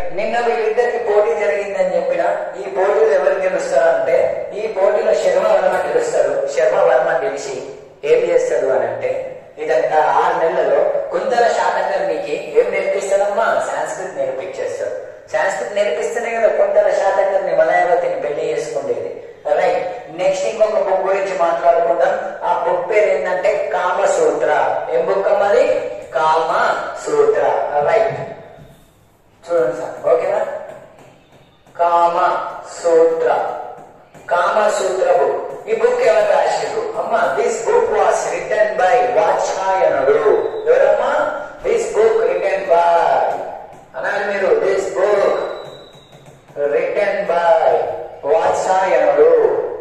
నిన్న వీళ్ళిద్దరికి పోటీ జరిగిందని చెప్పిన ఈ పోటీలో ఎవరు గెలుస్తారంటే ఈ పోటీలో శర్మ వర్మ గెలుస్తాడు శర్మ వర్మ గెలిచి ఏం చేస్తాడు అని అంటే ఇదంతా ఆరు నెలలలో కుందల శాతకర్ణికి ఏం నేర్పిస్తాడమ్మా సంస్కృత్ నేర్పించేస్తాడు సంస్కృత్ నేర్పిస్తేనే కదా కుందల శాతకర్ణి మలయావతిని పెళ్లి చేసుకుండేది రైట్ నెక్స్ట్ ఇంకొక బుక్ గురించి మాట్లాడుకుందాం ఆ బుక్ పేరు ఏంటంటే కామసూత్ర ఏం బుక్ అమ్మది కామ సూత్ర రైట్ చూడండి సార్ ఓకేనా కామ సూత్ర కామ సూత్ర బుక్ ఈ బుక్ ఎవరు రాశారు అమ్మా this book was return by వాత్సాయనుడు ఎవరమ్మా దిస్ బుక్ రిటర్న్ బై అనాలి మీరు దిస్ బుక్ రిటర్న్ బై వాత్సాయనుడు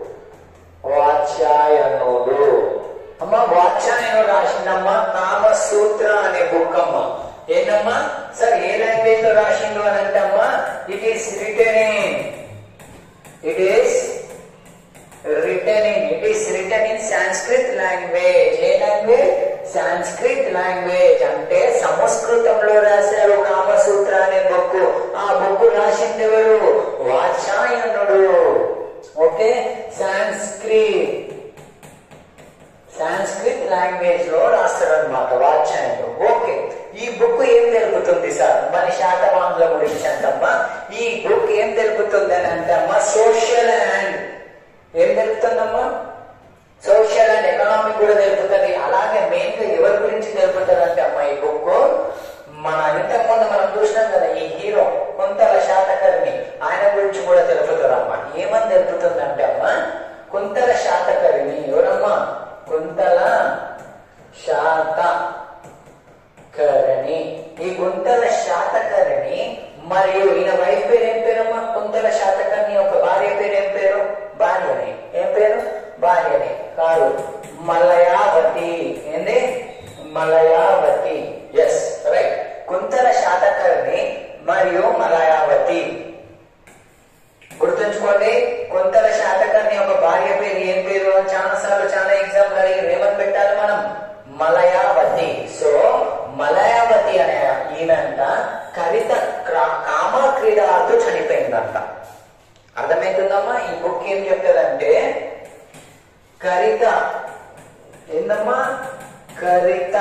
వాత్సాయనుడు అమ్మ వాత్సాయనుడు రాసిందమ్మా కామసూత్ర అనే బుక్ అమ్మ ఏంటమ్మా సార్ ఏ లాంగ్వేజ్ లో రాసిండు అని అంటే అమ్మా it is written in it is written in it is written in Sanskrit language a language Sanskrit language అంటే సంస్కృతంలో రాశారు కామసూత్ర అనే బుక్ ఆ బుక్ రాసింది ఎవరు వాత్సాయనుడు ఓకే సాంస్క్రిట్ సాంస్క్రిట్ లాంగ్వేజ్ లో రాస్తారు అనమాట వాచ్యాయనుడు ఓకే ఈ బుక్ ఏం తెలుపుతుంది సార్ మన శాతవాహనుల గురించి అంటమ్మా ఈ బుక్ ఏం తెలుపుతుంది అని అంటే అమ్మా సోషల్ అండ్ ఏం తెలుపుతుందమ్మా సోషల్ అండ్ ఎకనామిక్ కూడా తెలుపుతుంది అలాగే మెయిన్ గా ఎవరి గురించి తెలుపుతుంది అంటే అమ్మా ఈ బుక్ మన ఇంతకుముందు మనం చూసినాం కదా ఈ హీరో కుంతల శాతకర్ణి ఆయన గురించి కూడా తెలుపుతారు అమ్మా ఏమని తెలుపుతుంది అంటే అమ్మా కుంతల శాతకర్ణి ఎవరమ్మా కుంతల శాతకర్ణి ఈ కుంతల శాతకర్ణి మరియు ఈయన వైఫ్ పేరు ఏం పేరమ్మా కుంతల శాతకర్ణి ఒక భార్య పేరు ఏం పేరు భార్యని ఏం పేరు భార్యని కాదు మలయావతి ఏంది మలయావతి ఎస్ రైట్ కుంతల శాతకర్ణి మరియు మలయావతి గుర్తుంచుకోండి కొంతల శాతకర్ణి ఒక భార్య పేరు ఏం పేరు అని చాలా సార్లు చాలా ఎగ్జామ్ అడిగి ఏమని పెట్టాలి మనం మలయావతి సో మలయావతి అనే ఈయనంట కవిత క్రా- కామ క్రీడ ఆడుతూ చనిపోయిందంట అర్థమవుతుందమ్మా ఈ బుక్ ఏం చెప్తుందంటే కరిత ఏందమ్మా కరిత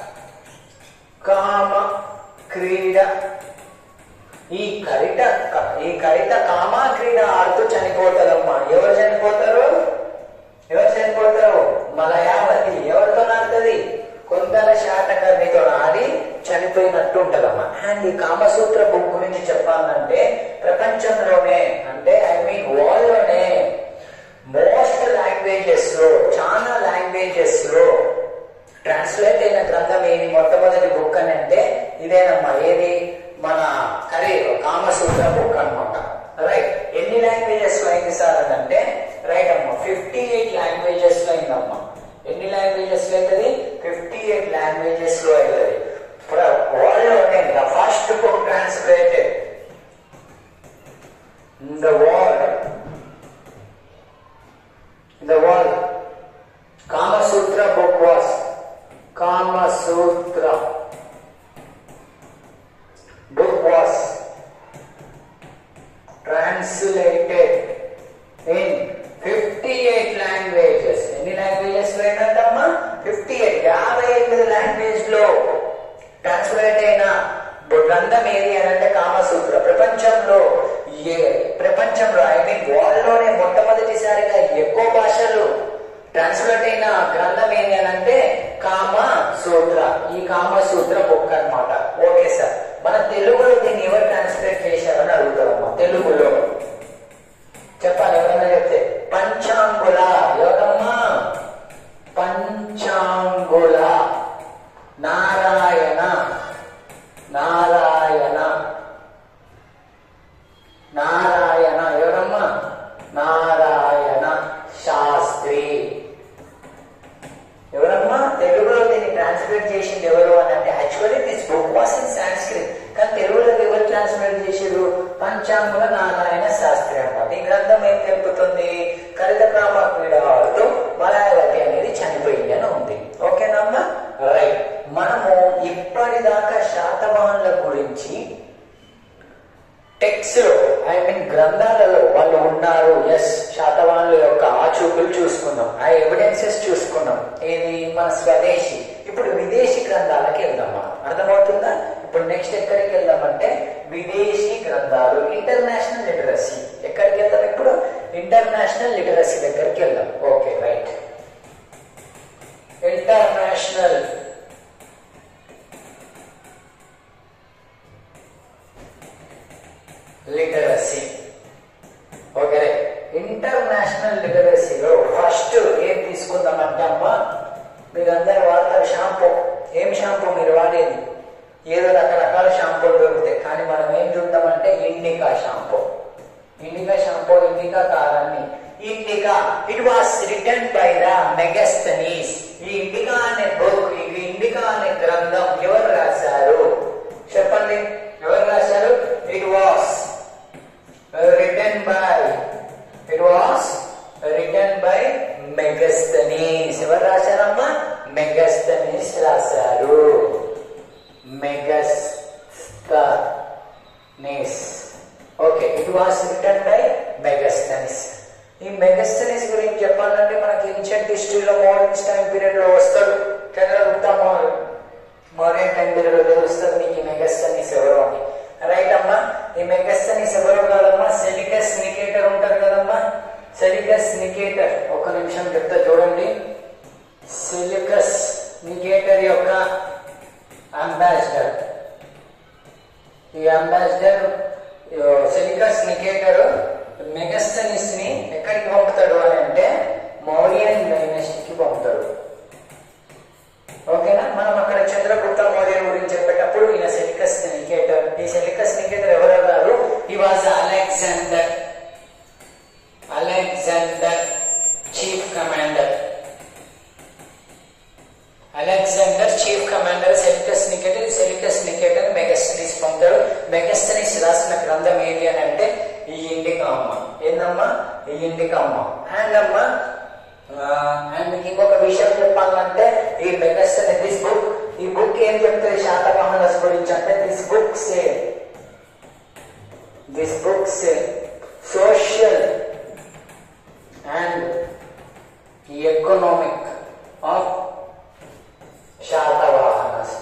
కామ క్రీడ ఈ కరిట ఈ కరిత కామా క్రీడ ఆడుతూ చనిపోతారమ్మా ఎవరు చనిపోతారు ఎవరు చనిపోతారు మలయావతి ఎవరితో ఆడుతుంది కొందల శాతకర్ణితో ఆడి చనిపోయినట్టు ఉంటదమ్మా అండ్ ఈ కామసూత్ర బుక్ గురించి చెప్పాలంటే ప్రపంచంలోనే అంటే ఐ మీన్ వరల్డ్ లోనే మోస్ట్ లాంగ్వేజెస్ లో చాలా లాంగ్వేజెస్ లో ట్రాన్స్లేట్ అయిన గ్రంథం ఏది మొట్టమొదటి బుక్ అని అంటే ఇదేనమ్మా ఏది మన కరీ కామసూత్ర బుక్ అన్నమాట రైట్ ఎన్ని లాంగ్వేజెస్ లో అయింది సార్ అని అంటే రైట్ అమ్మా ఫిఫ్టీ ఎయిట్ లాంగ్వేజెస్ లో అయిందమ్మా ఎన్ని లాంగ్వేజెస్ లో అవుతుంది ఫిఫ్టీ ఎయిట్ లాంగ్వేజెస్ లో అవుతుంది వరల్డ్ లోనే the first book translated in the world in the world Kamasutra book was Kamasutra book was translated in 58 languages. ఎన్ని లాంగ్వేజెస్ లో ఏంటంటమ్మా ఫిఫ్టీ ఎయిట్ యాభై ఎనిమిది లాంగ్వేజ్ లో ట్రాన్స్లేట్ అయిన గ్రంథం ఏది అని అంటే కామసూత్ర ప్రపంచంలో ఏ ప్రపంచంలో ఐ మీన్ వరల్డ్ లోనే మొట్టమొదటిసారిగా ఎక్కువ భాషలు ట్రాన్స్లేట్ అయిన గ్రంథం ఏంటి అని అంటే కామ సూత్ర ఈ కామ సూత్ర బుక్ అన్నమాట ఓకే సార్ మన తెలుగులో దీన్ని ఎవరు ట్రాన్స్లేట్ చేశారని అడుగుతారమ్మా తెలుగులో చెప్పాలి ఎవరైనా చెప్తే పంచాంగుల ఎవరమ్మా పంచాంగుల నారాయణ నారాయణ నారాయణ ఎవరమ్మా నారాయణ శాస్త్రి ఎవరమ్మా తెలుగులో దీన్ని ట్రాన్స్లేట్ చేసింది ఎవరు అని అంటే actually this book was in Sanskrit కానీ తెలుగులోకి ఎవరు ట్రాన్స్లేట్ చేసారు పంచాంగుల నారాయణ శాస్త్రి అన్నమాట ఈ గ్రంథం ఏం తెలుపుతుంది కరితకామ క్రీడాలతో మలయావతి అనేది చనిపోయింది అని ఉంది ఓకేనమ్మా రైట్ మనము ఇప్పటిదాకా శాతవాహనుల గురించి టెక్స్ట్ లో ఐ మీన్ గ్రంథాలలో వాళ్ళు ఉన్నారు ఎస్ శాతవాహనుల యొక్క ఆచూకులు చూసుకున్నాం ఆ ఎవిడెన్సెస్ చూసుకున్నాం ఏది మన స్వదేశీ ఇప్పుడు విదేశీ గ్రంథాలకి వెళ్దాం మనం అర్థమవుతుందా ఇప్పుడు నెక్స్ట్ ఎక్కడికి వెళ్దామంటే విదేశీ గ్రంథాలు ఇంటర్నేషనల్ లిటరసీ ఎక్కడికి వెళ్దాం ఇప్పుడు ఇంటర్నేషనల్ లిటరసీ దగ్గరికి వెళ్దాం okay right international literacy okay international లిటరసీలో ఫస్ట్ ఏం తీసుకుందామంటే అమ్మా మీరందరూ వాడతారు షాంపూ ఏం షాంపూ మీరు వాడేది ఏదో రకరకాల షాంపూలు దొరుకుతాయి కానీ మనం ఏం చూద్దామంటే Indica shampoo Indica shampoo Indica కారాన్ని Indica it was return by the Megasthenes ఈ ఇండికా అనే బుక్ ఈ ఇండికా అనే గ్రంథం ఎవరు రాశారు చెప్పండి ఎవరు రాశారు it was return by it was return by Megasthenes ఎవరు రాశారమ్మా మెగస్తనీస్ రాశారు Megasthenes okay it was return by Megasthenes ఈ మెగస్తనీస్ గురించి చెప్పాలంటే మనకి ఏన్షియంట్ హిస్టరీలో మోడర్న్ టైం పీరియడ్ లో వస్తాడు Chandragupta Maurya modern time period లో తెలుస్తుంది మీకు ఈ మెగస్తనీస్ ఎవరు అని రైట్ అమ్మా ఈ మెగస్తనీస్ ఎవరు కాదమ్మా సెలికస్ నికేటర్ ఉంటారు కదమ్మా సెలికస్ నికేటర్ ఒక నిమిషం చెప్తా చూడండి సెలికస్ నికేటర్ యొక్క అంబాసిడర్ ఈ అంబాసిడర్ సెలికస్ నికేటర్ మెగస్తనిస్ ని ఎక్కడికి పంపుతాడు అని అంటే మౌర్యన్ డైనస్టీకి పంపుతాడు ఓకేనా మనం అక్కడ చంద్రగుప్త మౌర్య గురించి చెప్పేటప్పుడు ఈయన సెలికస్ నికేటర్ ఈ సెలికస్ నికేటర్ ఎవరో కాదు ఈ was Alexander Alexander chief commander Alexander chief commander Seleucus Nicator Seleucus Nicator Megasthenes పొందాడు మెగస్తనీస్ రాసిన గ్రంథం ఏది అని అంటే ఈ ఇండికా అమ్మ ఏందమ్మా ఈ ఇండికా అమ్మ అండ్ అమ్మ అండ్ మీకు ఇంకొక విషయం చెప్పాలంటే ఈ మెగస్తనీ దిస్ బుక్ ఈ బుక్ ఏం చెప్తుంది శాతవాహనస్ గురించి అంటే this book say this book say social and economic of Satavahanas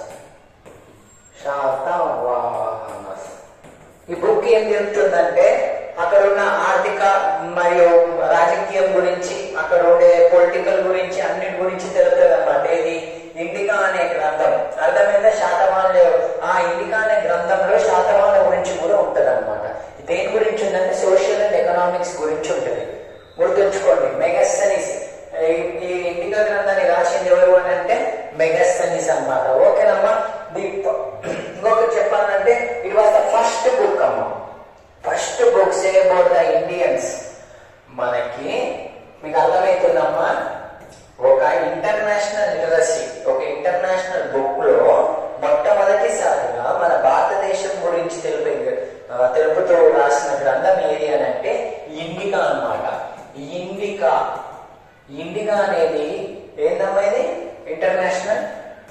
Satavahanas ఈ బుక్ ఏం చెప్తుందంటే అక్కడ ఉన్న ఆర్థిక మరియు రాజకీయం గురించి అక్కడ ఉండే పొలిటికల్ గురించి అన్నిటి గురించి తెలుపుతుంది అనమాట ఇది ఇండికా అనే గ్రంథం అర్థమైందా శాతవాహనులు ఆ ఇండికా అనే గ్రంథంలో శాతవాహనుల గురించి కూడా ఉంటది అనమాట దేని గురించి ఉందంటే సోషల్ అండ్ ఎకనామిక్స్ గురించి ఉంటుంది గుర్తుంచుకోండి మెగస్తనీస్ ఈ ఇండికా గ్రంథాన్ని రాసింది ఎవరు అని అంటే మెగస్తనీస్ అన్నమాట ఓకేనమ్మా ది ఇంకొకటి చెప్పాలంటే it was the first book అమ్మా first book say about the Indians మనకి మీకు అర్థమవుతుందమ్మా ఒక ఇంటర్నేషనల్ లిటరసీ ఒక ఇంటర్నేషనల్ బుక్ లో మొట్టమొదటిసారిగా మన భారతదేశం గురించి తెలిపే ఆ, తెలుపుతూ రాసిన గ్రంథం ఏది అని అంటే ఇండికా అన్నమాట ఇండికా ఇండికా అనేది ఏందమ్మా ఇది ఇంటర్నేషనల్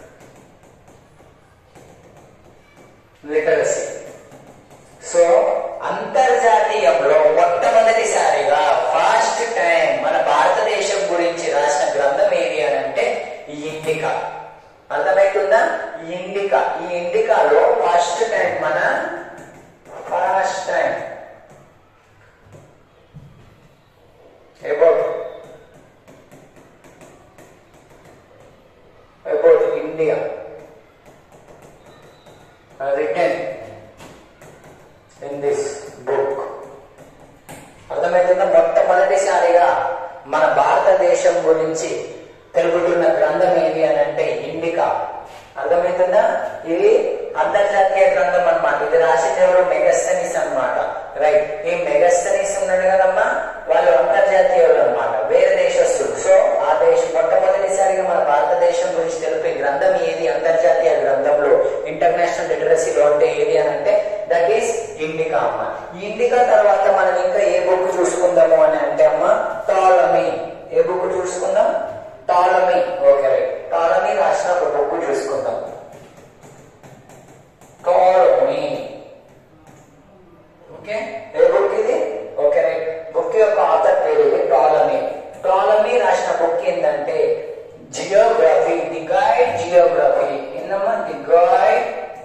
లిటరసీ సో అంతర్జాతీయంలో మొట్టమొదటిసారిగా ఫస్ట్ టైం మన భారతదేశం గురించి రాసిన గ్రంథం ఏది అని అంటే ఈ ఇండికా అర్థమవుతుందా ఈ ఇండికా ఈ ఇండికాలో ఫస్ట్ టైం మన first time about about India written in this book అర్థమవుతుందా మొట్టమొదటిసారిగా మన భారతదేశం గురించి తెలుపుతున్న గ్రంథం ఏది అని అంటే ఇండికా అర్థమవుతుందా ఇది అంతర్జాతీయ గ్రంథం అన్నమాట ఇది రాసింది ఎవరు మెగస్తనీస్ అన్నమాట రైట్ ఈ మెగస్తనీస్ ఉన్నాడు కదమ్మా వాళ్ళు అంతర్జాతీయులు అన్నమాట వేరే దేశస్తులు సో ఆ దేశం మొట్టమొదటిసారిగా మన భారతదేశం గురించి తెలిపే గ్రంథం ఏది అంతర్జాతీయ గ్రంథంలో ఇంటర్నేషనల్ లిటరసీలో అంటే ఏది అని అంటే దట్ ఈస్ ఇండికా అమ్మ ఈ ఇండికా తర్వాత మనం ఇంకా ఏ బుక్ చూసుకుందాము అని అంటే అమ్మ టాలమీ ఏ బుక్ చూసుకుందాం టాలమీ ఓకే రైట్ టాలమీ రాసిన ఒక బుక్ చూసుకుందాం టాలమీ ఓకే ఏ బుక్ ఇది ఓకే రైట్ బుక్ యొక్క ఆథర్ పేరు ఇది టాలమీ టాలమీ రాసిన బుక్ ఏంటంటే జియోగ్రఫీ ది గైడ్ జియోగ్రఫీ ఏందమ్మా ది గైడ్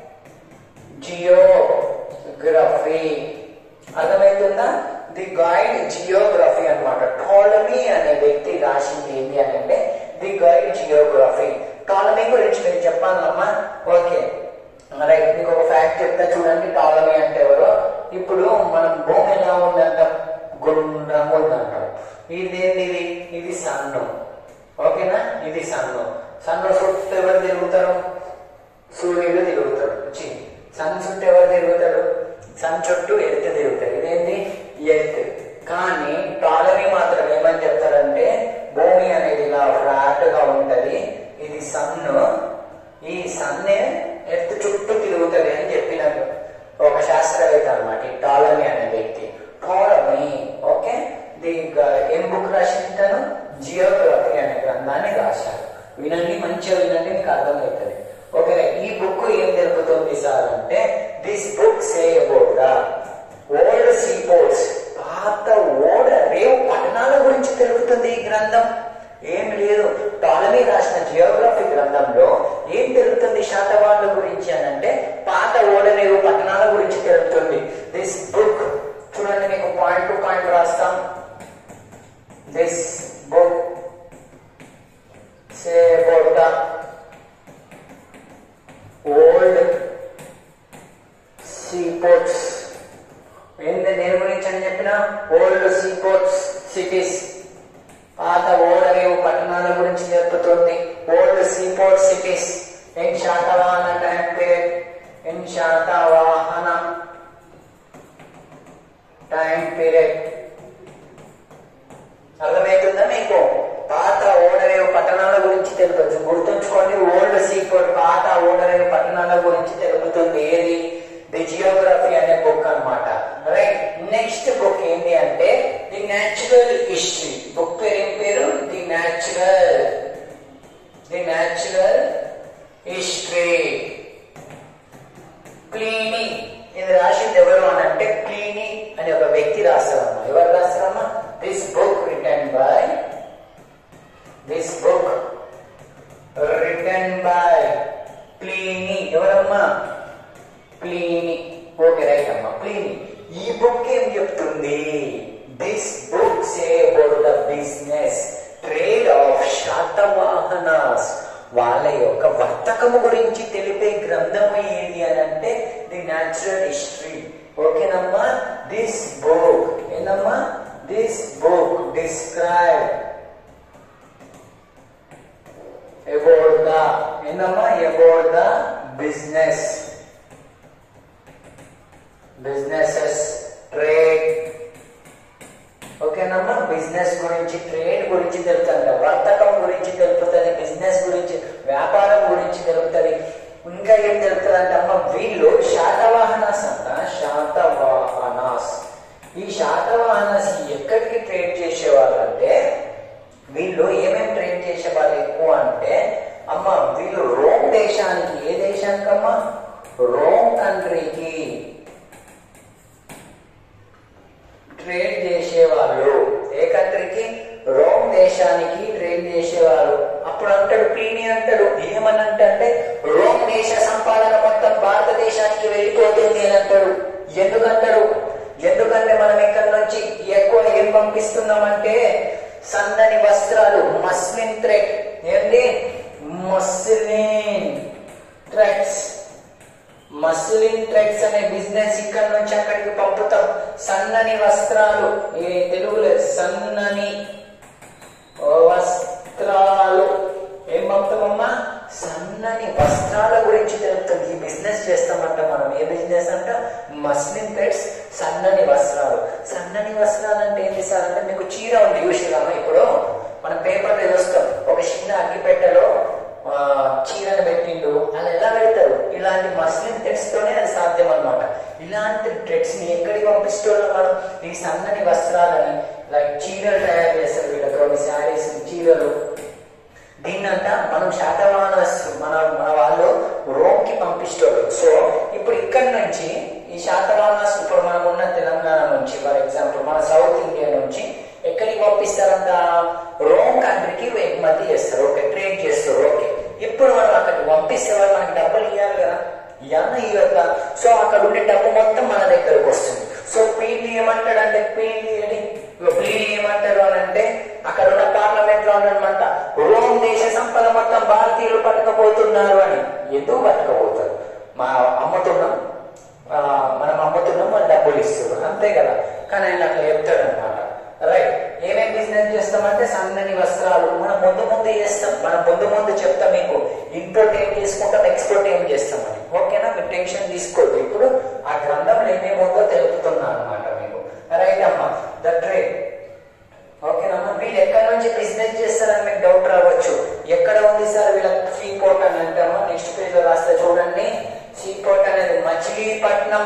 జియోగ్రఫీ అర్థమవుతుందా ది గైడ్ జియోగ్రఫీ అన్నమాట టాలమీ అనే వ్యక్తి రాసింది ఏంటి అని అంటే ది గైడ్ జియోగ్రఫీ టాలమీ గురించి నేను చెప్పాలమ్మా ఓకే రైట్ మీకు ఒక ఫ్యాక్ట్ చెప్తా చూడండి టాలమీ అంటే ఎవరో ఇప్పుడు మనం భూమి ఎలా ఉందంట గుండ్రంగా ఉందంటాం ఇది ఇది ఇది సన్ను ఓకేనా ఇది సన్ను సన్ను చుట్టూ ఎవరు తిరుగుతారు సూర్యుడు తిరుగుతాడు చి సన్ చుట్టూ ఎవరు తిరుగుతాడు సన్ చుట్టూ ఎర్త్ తిరుగుతాడు ఇదేంటి ఎర్త్ కానీ టాలమీ మాత్రం ఏమని చెప్తారంటే భూమి అనేది ఇలా ఫ్లాట్ గా ఉంటది ఇది సన్ను ఈ సన్నే ఎర్త్ చుట్టూ తిరుగుతుంది అని చెప్పినాడు ఒక శాస్త్రవేత్త అనమాట ఈ టాలమీ అనే వ్యక్తి టాలమీ ఓకే ది ఏం బుక్ రాసింటాను జియోగ్రఫీ అనే గ్రంథాన్ని రాశారు వినండి మంచిగా వినండి మీకు అర్థమవుతుంది ఓకే ఈ బుక్ ఏం తెలుపుతుంది సార్ అంటే this book say about the old seaports పాత ఓడ రేవు పట్టణాల గురించి తెలుపుతుంది ఈ గ్రంథం ఏం లేదు టాలమీ రాసిన జియోగ్రఫీ గ్రంథంలో ఏం తెలుపుతుంది శాతవాళ్ళ గురించి అని అంటే పాత ఓడరేవు పట్టణాల గురించి తెలుపుతుంది దిస్ బుక్ చూడండి మీకు పాయింట్ టు పాయింట్ రాస్తాం this book say about the old seaports ఏంటి దేని గురించి అని చెప్పిన ఓల్డ్ సీపోర్ట్స్ సిటీస్ పాత ఓడరేవు పట్టణాల గురించి చెప్పుతుంది old seaport cities in Satavahana time period in Satavahana time period అర్థమవుతుందా మీకు పాత ఓడరేవు పట్టణాల గురించి తెలుపుతుంది గుర్తుంచుకోండి ఓల్డ్ సీపోర్ట్ పాత ఓడరేవు పట్టణాల గురించి తెలుపుతుంది ఏది ది జియోగ్రఫీ అనే బుక్ అన్నమాట రైట్ నెక్స్ట్ బుక్ ఏంటి అంటే ది న్యాచురల్ హిస్టరీ బుక్ పేరు ఏం పేరు the natural the natural history Pliny ఇది రాసింది ఎవరు అని అంటే ప్లీనీ అనే ఒక వ్యక్తి రాస్తారమ్మా ఎవరు రాస్తారమ్మా this book written by this book written by Pliny ఎవరమ్మా ప్లీనీ ఓకే రైట్ అమ్మా ప్లీనీ ఈ బుక్ ఏం చెప్తుంది this book say about the business trade of Satavahanas వాళ్ళ యొక్క వర్తకము గురించి తెలిపే గ్రంథము ఏంటి అని అంటే ది న్యాచురల్ హిస్టరీ ఓకేనమ్మా దిస్ బుక్ ఏందమ్మా this book describe about the ఏందమ్మా about the business businesses trade ఓకేనమ్మా బిజినెస్ గురించి ట్రేడ్ గురించి తెలుపుతుంది వర్తకం గురించి తెలుపుతుంది బిజినెస్ గురించి వ్యాపారం గురించి తెలుపుతుంది ఇంకా ఏం తెలుపుతుంది అంటే అమ్మ వీళ్ళు శాతవాహనాస్ అంట శాతవాహనాస్ ఈ శాతవాహనాస్ ఎక్కడికి ట్రేడ్ చేసేవాళ్ళు అంటే వీళ్ళు ఏమేమి ట్రేడ్ చేసేవాళ్ళు ఎక్కువ అంటే అమ్మ వీళ్ళు రోమ్ దేశానికి ఏ దేశానికమ్మా రోమ్ కంట్రీకి ట్రేడ్ చేసేవాళ్ళు ఏ కంట్రీకి రోమ్ దేశానికి ట్రేడ్ చేసేవాళ్ళు అప్పుడు అంటాడు ప్లీని అంటాడు ఏమని అంటే రోమ్ దేశ సంపాదన మొత్తం భారతదేశానికి వెళ్ళిపోతుంది అని అంటాడు ఎందుకంటాడు ఎందుకంటే మనం ఇక్కడ నుంచి ఎక్కువ ఏం పంపిస్తున్నామంటే సన్నని వస్త్రాలు మస్లిన్ థ్రెడ్ ఏంటి మస్లిన్ థ్రెడ్స్ మస్లిన్ థ్రెడ్స్ అనే బిజినెస్ ఇక్కడ నుంచి అక్కడికి పంపుతాం సన్నని వస్త్రాలు ఏ తెలుగులో సన్నని వస్త్రాలు ఏం పంపుతామమ్మా సన్నని వస్త్రాల గురించి తెలుపుతుంది ఈ బిజినెస్ చేస్తామంట మనం ఏ బిజినెస్ అంట మస్లిన్ థ్రెడ్స్ సన్నని వస్త్రాలు సన్నని వస్త్రాలు అంటే ఏంటి సార్ అంటే మీకు చీర ఉంది చూసిరామా ఇప్పుడు మనం పేపర్ చూస్తాం ఒక చిన్న అగ్గిపెట్టెలో ఆ, చీరను పెట్టిండు అలా ఎలా పెడతారు ఇలాంటి మస్లిన్ థ్రెడ్స్ తోనే అది సాధ్యం అన్నమాట ఇలాంటి థ్రెడ్స్ ని ఎక్కడికి పంపిస్తున్నాం మనం ఈ సన్నని వస్త్రాలని లైక్ చీరలు తయారు చేస్తారు వీళ్ళతో శారీస్ చీరలు దీన్నంతా మనం శాతవాహన మన మన వాళ్ళు రోమ్ కి పంపిస్తారు సో ఇప్పుడు ఇక్కడ నుంచి ఈ శాతవాహన ఇప్పుడు మనం ఉన్న తెలంగాణ అంటే ప్లీని అని ప్లీని ఏమంటారు అని అంటే అక్కడ ఉన్న పార్లమెంట్ లో ఉన్నమాట రోమ్ దేశ సంపద మొత్తం భారతీయులు పట్టకపోతున్నారు అని ఎందుకు పట్టకపోతారు మా అమ్ముతున్నాం ఆ, మనం అమ్ముతున్నాం వాళ్ళు డబ్బులు ఇస్తారు అంతే కదా కానీ ఆయన అట్లా చెప్తాడు అనమాట రైట్ ఏమేం బిజినెస్ చేస్తామంటే సన్నని వస్త్రాలు మనం ముందు ముందు చేస్తాం మనం ముందు ముందు చెప్తాం మీకు ఇంపోర్ట్ ఏం చేసుకుంటాం ఎక్స్పోర్ట్ ఏం చేస్తామని ఓకేనా మీరు టెన్షన్ తీసుకోవద్దు ఇప్పుడు ఆ గ్రంథంలో ఏమేమి ఉందో తెలుపుతున్నా అనమాట మీకు రైట్ అమ్మా ద ట్రేడ్ ఓకేనమ్మా వీళ్ళు ఎక్కడి నుంచి బిజినెస్ చేస్తారని మీకు డౌట్ రావచ్చు ఎక్కడ ఉంది సార్ వీళ్ళ సీ పోర్ట్ అని అంటామా నెక్స్ట్ పేజ్ లో రాస్తే చూడండి సీ పోర్ట్ అనేది మచిలీపట్నం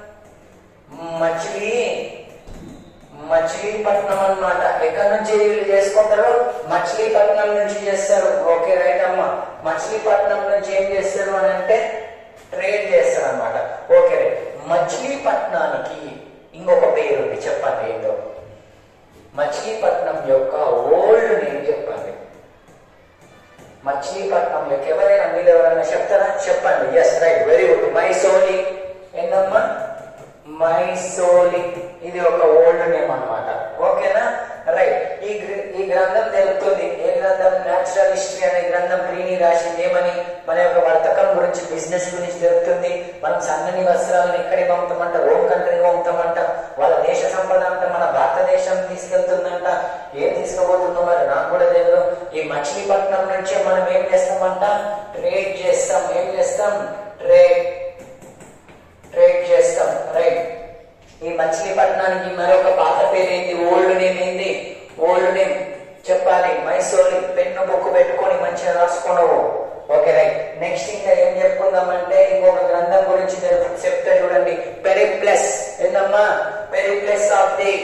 మచిలీ మచిలీపట్నం అన్నమాట ఎక్కడి నుంచి వీళ్ళు చేసుకుంటారు మచిలీపట్నం నుంచి చేస్తారు ఓకే రైట్ అమ్మా మచిలీపట్నం నుంచి ఏం చేస్తారు అని అంటే ట్రేడ్ చేస్తారు అనమాట ఓకే రైట్ మచిలీపట్నానికి ఇంకొక పేరు ఉంది చెప్పండి ఏంటో మచిలీపట్నం యొక్క ఓల్డ్ నేమ్ చెప్పండి మచిలీపట్నం యొక్క ఎవరైనా మీరు ఎవరైనా చెప్తారా చెప్పండి ఎస్ రైట్ వెరీ గుడ్ మైసోలి ఏందమ్మా మైసోలి ఇది ఒక ఓల్డ్ నేమ్ అన్నమాట ఓకేనా రైట్ ఈ గ్ర- ఈ గ్రంథం తెలుపుతుంది ఏ గ్రంథం న్యాచురల్ హిస్టరీ అనే గ్రంథం ప్రీని రాసింది ఏమని మన యొక్క వర్తకం గురించి బిజినెస్ గురించి తెలుపుతుంది మనం సన్నని వస్త్రాలను ఎక్కడికి పంపుతామంట రోమ్ కంట్రీకి పంపుతామంట వాళ్ళ దేశ సంపద అంతా మన భారతదేశం తీసుకెళ్తుందంట ఏం తీసుకుపోతుందో మరి నాకు కూడా తెలియదు ఈ మచిలీపట్నం నుంచే మనం ఏం చేస్తామంట ట్రేడ్ చేస్తాం ఏం చేస్తాం ట్రేడ్ ట్రేడ్ చేస్తాం రైట్ ఈ మచిలీపట్నానికి మరొక పాత పేరు ఏంది ఓల్డ్ నేమ్ ఏంది ఓల్డ్ నేమ్ చెప్పాలి మైసూరి పెన్ను బుక్ పెట్టుకొని మంచిగా రాసుకున్నావు ఓకే రైట్ నెక్స్ట్ ఇంకా ఏం చెప్పుకుందామంటే ఇంకొక గ్రంథం గురించి తెలుపు- చెప్తే చూడండి పెరిప్లస్ ఏందమ్మా Periplus of the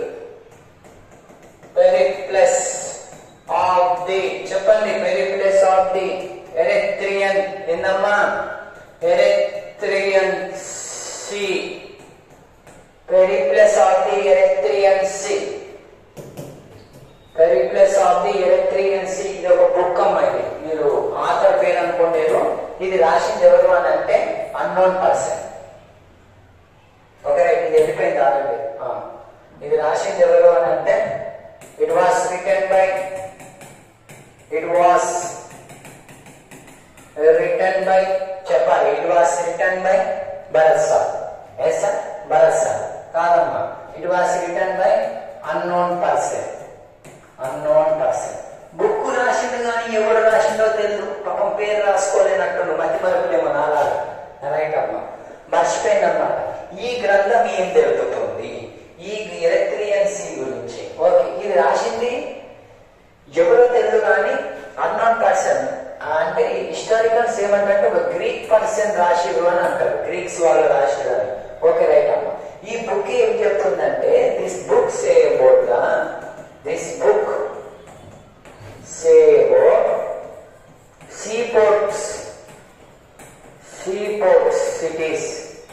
Periplus of the చెప్పండి పెరిప్లస్ ఆఫ్ ది ఎరెక్ట్రియన్ ఏందమ్మా Erythraean sea Periplus of the Erythraean sea Periplus of the Erythraean sea ఇది ఒక బుక్ అమ్మా ఇది మీరు ఆథర్ పేరు అనుకోలేరు ఇది రాసింది ఎవరు అని అంటే అన్నోన్ పర్సన్ ఓకే రైట్ ఇది వెళ్ళిపోయింది ఆల్రెడీ ఇది రాసింది ఎవరు అని అంటే it was return by it was return by చెప్పాలి it was return by Bharat sir yes sir Bharat sir కాదమ్మా it was return by unknown person unknown person book రాసిండు కానీ ఎవడు రాసిండో తెలియదు పాపం పేరు రాసుకోలేనట్టుండు మధ్య మరపులేమో నాలాగా రైట్ అమ్మా మర్చిపోయిందన్నమాట ఈ గ్రంథం ఏం తెలుపుతుంది ఈ ఎలక్ట్రియన్ సి గురించి ఓకే ఇది రాసింది ఎవరో తెలియదు కానీ అన్నోన్ పర్సన్ అంటే హిస్టారికల్స్ ఏమంటారంటే ఒక గ్రీక్ పర్సన్ రాసిరు అని అంటారు గ్రీక్స్ వాళ్ళు రాసిరు అని ఓకే రైట్ అమ్మ ఈ బుక్ ఏం చెప్తుందంటే this book say about the this book say about sea ports sea ports cities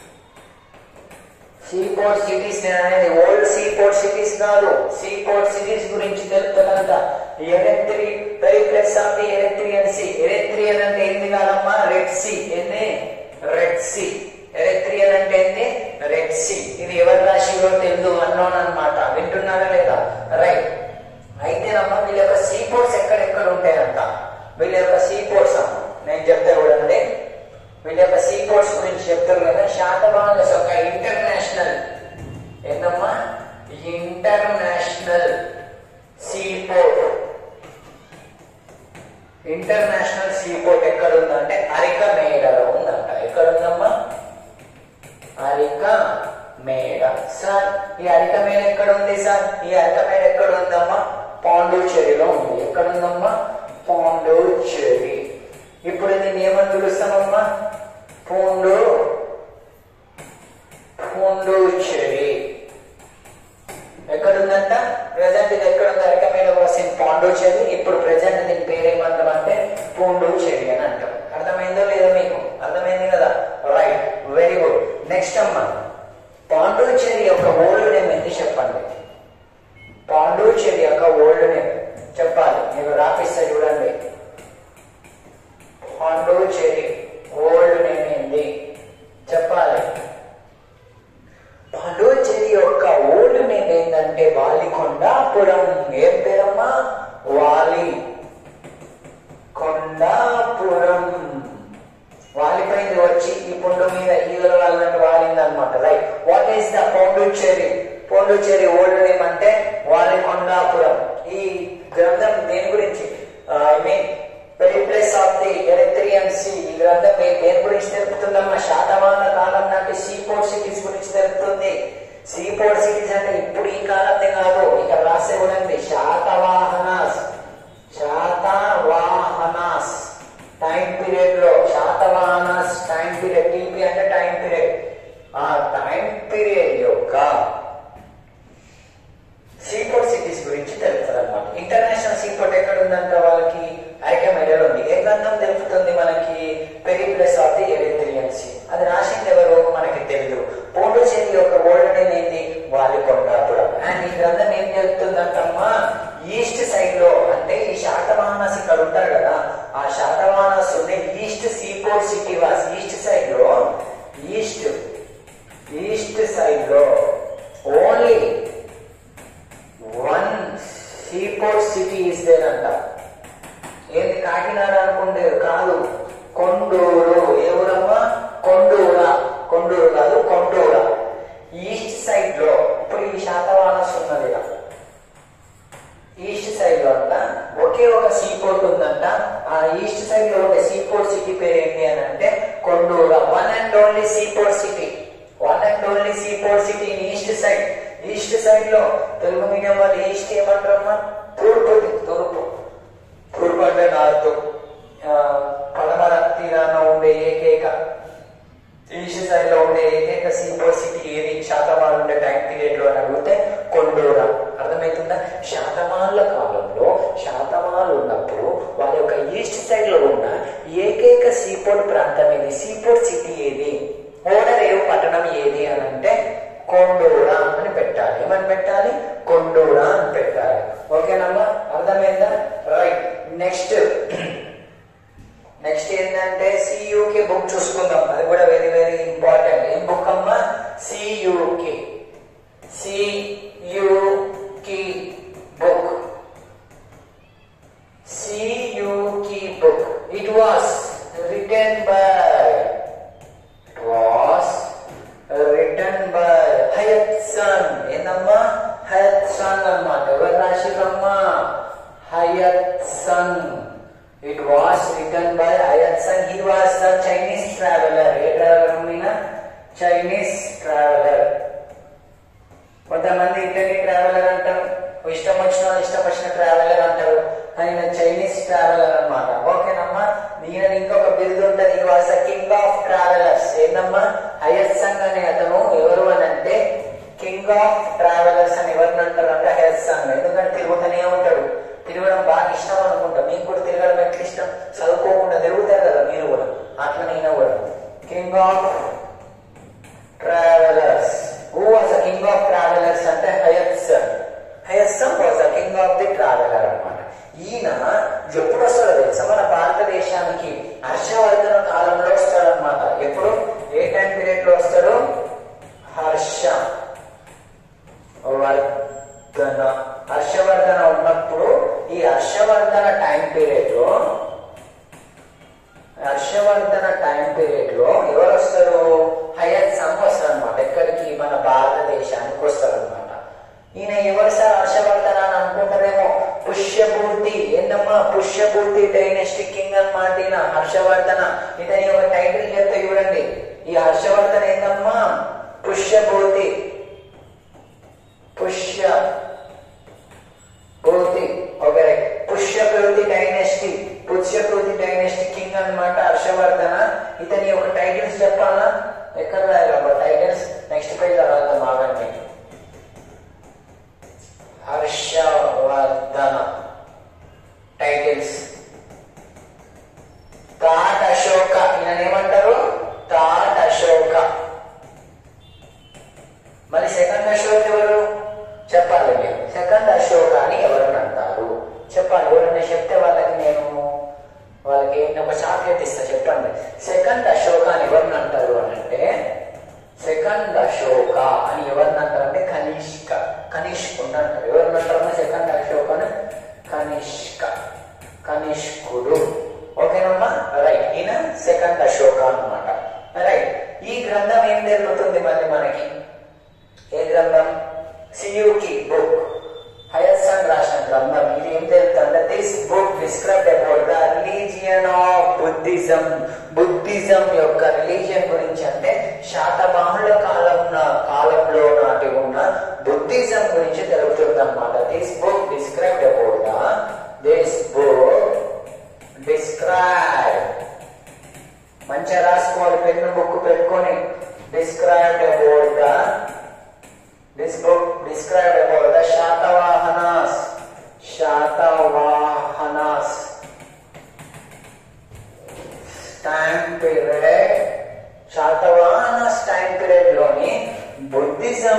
seaport cities నేను అనేది ఓల్డ్ సీపోర్ట్ సిటీస్ కాదు సీపోర్ట్ సిటీస్ గురించి తెలుపుతుందంట ఎలక్ట్రి Periplus of the Erythraean sea Erythraean అంటే ఏంది కాదమ్మా రెడ్ సీ ఏంది రెడ్ సీ ఎలక్ట్రియన్ అంటే ఏంది రెడ్ సీ ఇది ఎవరి రాశిలో తెలుదు అన్నోన్ అన్నమాట వింటున్నారా లేదా రైట్ అయితేనమ్మా వీళ్ళ యొక్క సీపోర్ట్స్ ఎక్కడెక్కడ ఉంటాయంట వీళ్ళ యొక్క సీపోర్ట్స్ అమ్మ నేను చెప్తా చూడండి వీళ్ళ యొక్క సీపోర్ట్స్ గురించి చెప్తారు కదా శాతవాహన ఒక ఇంటర్నేషనల్ ఏందమ్మా ఇంటర్నేషనల్ సీపోర్ట్ ఇంటర్నేషనల్ సీపోర్ట్ ఎక్కడ ఉందంటే అరిక మేడలో ఉందంట ఎక్కడ ఉందమ్మా అరిక మేడ సార్ ఈ అరిక మేడ ఎక్కడ ఉంది సార్ ఈ అరిక మేడ ఎక్కడ ఉందమ్మా పాండుచేరిలో ఉంది ఎక్కడ ఉందమ్మా పాండుచేరి ఇప్పుడు నేను ఏమని పిలుస్తామమ్మా పూండు పూండుచేరి ఎక్కడుందంట ప్రజెంట్ ఇది ఎక్కడ ఉంది అరికమైన వాసిన పాండుచేరి ఇప్పుడు ప్రజెంట్ దీని పేరు ఏమంటామంటే పూండుచేరి అని అంటాం అర్థమైందో లేదో మీకు అర్థమైంది కదా రైట్ వెరీ గుడ్ నెక్స్ట్ అమ్మా పాండుచేరి యొక్క ఓల్డ్ నేమ్ ఏంటి చెప్పండి పాండుచేరి యొక్క ఓల్డ్ నేమ్ చెప్పాలి నేను రాపిస్తా చూడండి పాండుచేరి ఓల్డ్ నేమ్ ఏంది చెప్పాలి పాండుచేరి పాండుచ్చేరి పాండుచ్చేరి ఓల్డ్ నేమ్ అంటే వాలికొండాపురం ఈ గ్రంథం దేని గురించి I mean Periplus of the Erythraean sea ఈ గ్రంథం ఏ- దేని గురించి తెలుపుతుందమ్మా శాతవాహన కాలం నాటి సీపోర్ట్ సిటీస్ గురించి తెలుపుతుంది సీపోర్ట్ సిటీస్ అంటే ఇప్పుడు ఈ కాలందే కాదు ఇక్కడ రాసే కూడా ఉంది శాతవాహనాస్ శాతవాహనాస్ టైం పీరియడ్ లో శాతవాహనాస్ టైం పీరియడ్ టీపీ అంటే టైం పీరియడ్ ఆ టైం పీరియడ్ యొక్క సీపోర్ట్ సిటీస్ గురించి తెలుపుతుంది అనమాట ఇంటర్నేషనల్ సీపోర్ట్ ఎక్కడ ఉందంట వాళ్ళకి ఐక్యమైడలో ఉంది ఏ గ్రంథం తెలుపుతుంది మనకి Periplus of the Erythraean sea అది రాసింది ఎవరు మనకి తెలియదు పోండుచేరి యొక్క ఓల్డ్ నేమ్ ఏంటి వాలికొండాపురం అండ్ ఈ గ్రంథం ఏం తెలుపుతుందంటమ్మా ఈస్ట్ సైడ్ లో అంటే ఈ శాతవాహనస్ ఇక్కడ ఉంటారు కదా ఆ శాతవాహనస్ ఉండే east seaport city was east side లో ఈస్ట్ ఈస్ట్ సైడ్ లో only one seaport city is there అంట ఏంది కాకినాడ అనుకుంటే కాదు కొండూరు ఏ ఊరమ్మా కొండూర కొండూరు కాదు కొండూర ఈస్ట్ సైడ్ లో ఇప్పుడు ఈ శాతవానస్ ఉన్నది ఇలా. ఈస్ట్ సైడ్ లో అంట ఒకే ఒక సీపోర్ట్ ఉందంట ఆ ఈస్ట్ సైడ్ లో ఉండే సీపోర్ట్ సిటీ పేరు ఏంటి అని అంటే Kondura one and only seaport city one and only seaport city in east side east side లో తెలుగు మీడియం వాళ్ళు ఈస్ట్ ఏమంటారమ్మా తూర్పు తూర్పు తూర్పు అంటే నార్త్ ఆ, పడమర తీరాన ఉండే ఏకైక ఈస్ట్ సైడ్ లో ఉండే ఏకైక సీపోర్ట్ సిటీ ఏది శాతమాలు ఉండే టైం పీరియడ్ లో అని అడిగితే కొండూర అర్థమవుతుందా శాతమాల కాలంలో శాతమాలు ఉన్నప్పుడు వాళ్ళ యొక్క ఈస్ట్ సైడ్ లో ఉన్న ఏకైక సీపోర్ట్ ప్రాంతం ఏది సీపోర్ట్ సిటీ ఏది ఓడరేవు పట్టణం ఏది అని అంటే కొండూరా అని పెట్టాలి ఏమని పెట్టాలి కొండూరా అని పెట్టాలి ఓకేనమ్మా అర్థమైందా రైట్ నెక్స్ట్ నెక్స్ట్ ఏంటంటే సియుకి బుక్ చూసుకుందాం అది కూడా వెరీ వెరీ ఇంపార్టెంట్ ఏం బుక్ అమ్మా Siyuki Siyuki book Siyuki book it was return by it was written by Hayath సన్ ఏందమ్మా హయత్ సన్ అన్నమాట ఎవరు రాసిరమ్మా Hiuen Tsang it was written by Hayath Tsang he was the Chinese traveller ఏ traveller మీన Chinese traveller కొంతమంది ఇంటర్నీ ట్రావెలర్ అంటారు ఇష్టం వచ్చిన వాళ్ళు ఇష్టం వచ్చిన ట్రావెలర్ అంటారు కానీ ఈయన చైనీస్ ట్రావెలర్ అన్నమాట ఓకేనమ్మా ఈయన ఇంకొక బిరుదు ఉంటది ఈ వాస్ కింగ్ ఆఫ్ ట్రావెలర్స్ ఏందమ్మా హయత్ సంగ్ అనే అతను ఎవరు అని అంటే కింగ్ ఆఫ్ ట్రావెలర్స్ అని ఎవరిని అంటారు అంటే హయత్ సంగ్ ఎందుకంటే తిరుగుతూనే ఉంటాడు తిరగడం బాగా ఇష్టం అనుకుంటా మీకు కూడా తిరగడం ఎట్లా ఇష్టం చదువుకోకుండా తిరుగుతారు కదా మీరు కూడా అట్లా నేను కూడా king of travellers who was the king of travellers అంటే Hiuen Tsang Hiuen Tsang was the king of the traveller అన్నమాట ఈయన ఎప్పుడు వస్తాడో తెలుసా మన భారతదేశానికి హర్షవర్ధన కాలంలో వస్తాడనమాట ఎప్పుడు ఏ టైం పీరియడ్ లో వస్తాడు హర్ష వర్ధన హర్షవర్ధన ఉన్నప్పుడు ఈ హర్షవర్ధన టైం పీరియడ్ లో హర్షవర్ధన టైం పీరియడ్ లో ఎవరు వస్తారు హయత్ సంఘ్ వస్తారు అనమాట ఎక్కడికి మన భారతదేశానికి వస్తారు అనమాట ఈయన ఎవరు సార్ హర్షవర్ధన అని అనుకుంటారేమో పుష్యభూతి ఏందమ్మా పుష్యభూతి డైనెస్టీ కింగ్ అన్నమాట ఈయన హర్షవర్ధన ఇతని ఒక టైటిల్ చెప్తే చూడండి ఈ హర్షవర్ధన ఏందమ్మా Pushyabhuti Pushya Bhuti okay Pushyabhuti dynasty Pushyabhuti dynasty king అన్నమాట హర్షవర్ధన ఇతని ఒక టైటిల్స్ చెప్పాలా ఎక్కడ రాయాలమ్మా టైటిల్స్ నెక్స్ట్ పేజ్ రాద్దాం ఆగండి హర్షవర్ధన టైటిల్స్ తాట్ అశోక ఈయన ఏమంటారు తాట్ అశోక మరి సెకండ్ అశోక్ ఎవరు చెప్పాలి మీరు సెకండ్ అశోక్ అని ఎవరిని అంటారు చెప్పాలి ఎవరైనా చెప్తే వాళ్ళకి నేను వాళ్ళకి నేను ఒక చాక్లెట్ ఇస్తా చెప్పండి సెకండ్ అశోక అని ఎవరిని అంటారు అని అంటే సెకండ్ అశోక అని ఎవరిని అంటారు అంటే కనిష్క కనిష్కుడు అంటారు ఎవరిని అంటారు సెకండ్ అశోక అని కనిష్క కనిష్కుడు ఓకేనమ్మా రైట్ ఈయన సెకండ్ అశోక అన్నమాట రైట్ ఈ గ్రంథం ఏం జరుగుతుంది మళ్ళీ మనకి గ్రంథం సియుకి బుక్ హయస్సాన్ రాసిన గ్రంథం ఇది ఏం తెలుస్తుందంటే this book describe about the religion of Buddhism Buddhism యొక్క రిలీజియన్ గురించి అంటే శాతవాహనుల కాలం కాలంలో నాటి ఉన్న బుద్ధిజం గురించి తెలుపుతుంది అనమాట this book describe about the this book describe మంచిగా రాసుకోవాలి పెన్ను బుక్ పెట్టుకొని describe about the this book describe about the Satavahanas Satavahanas time period Satavahanas time period లోని బుద్ధిజం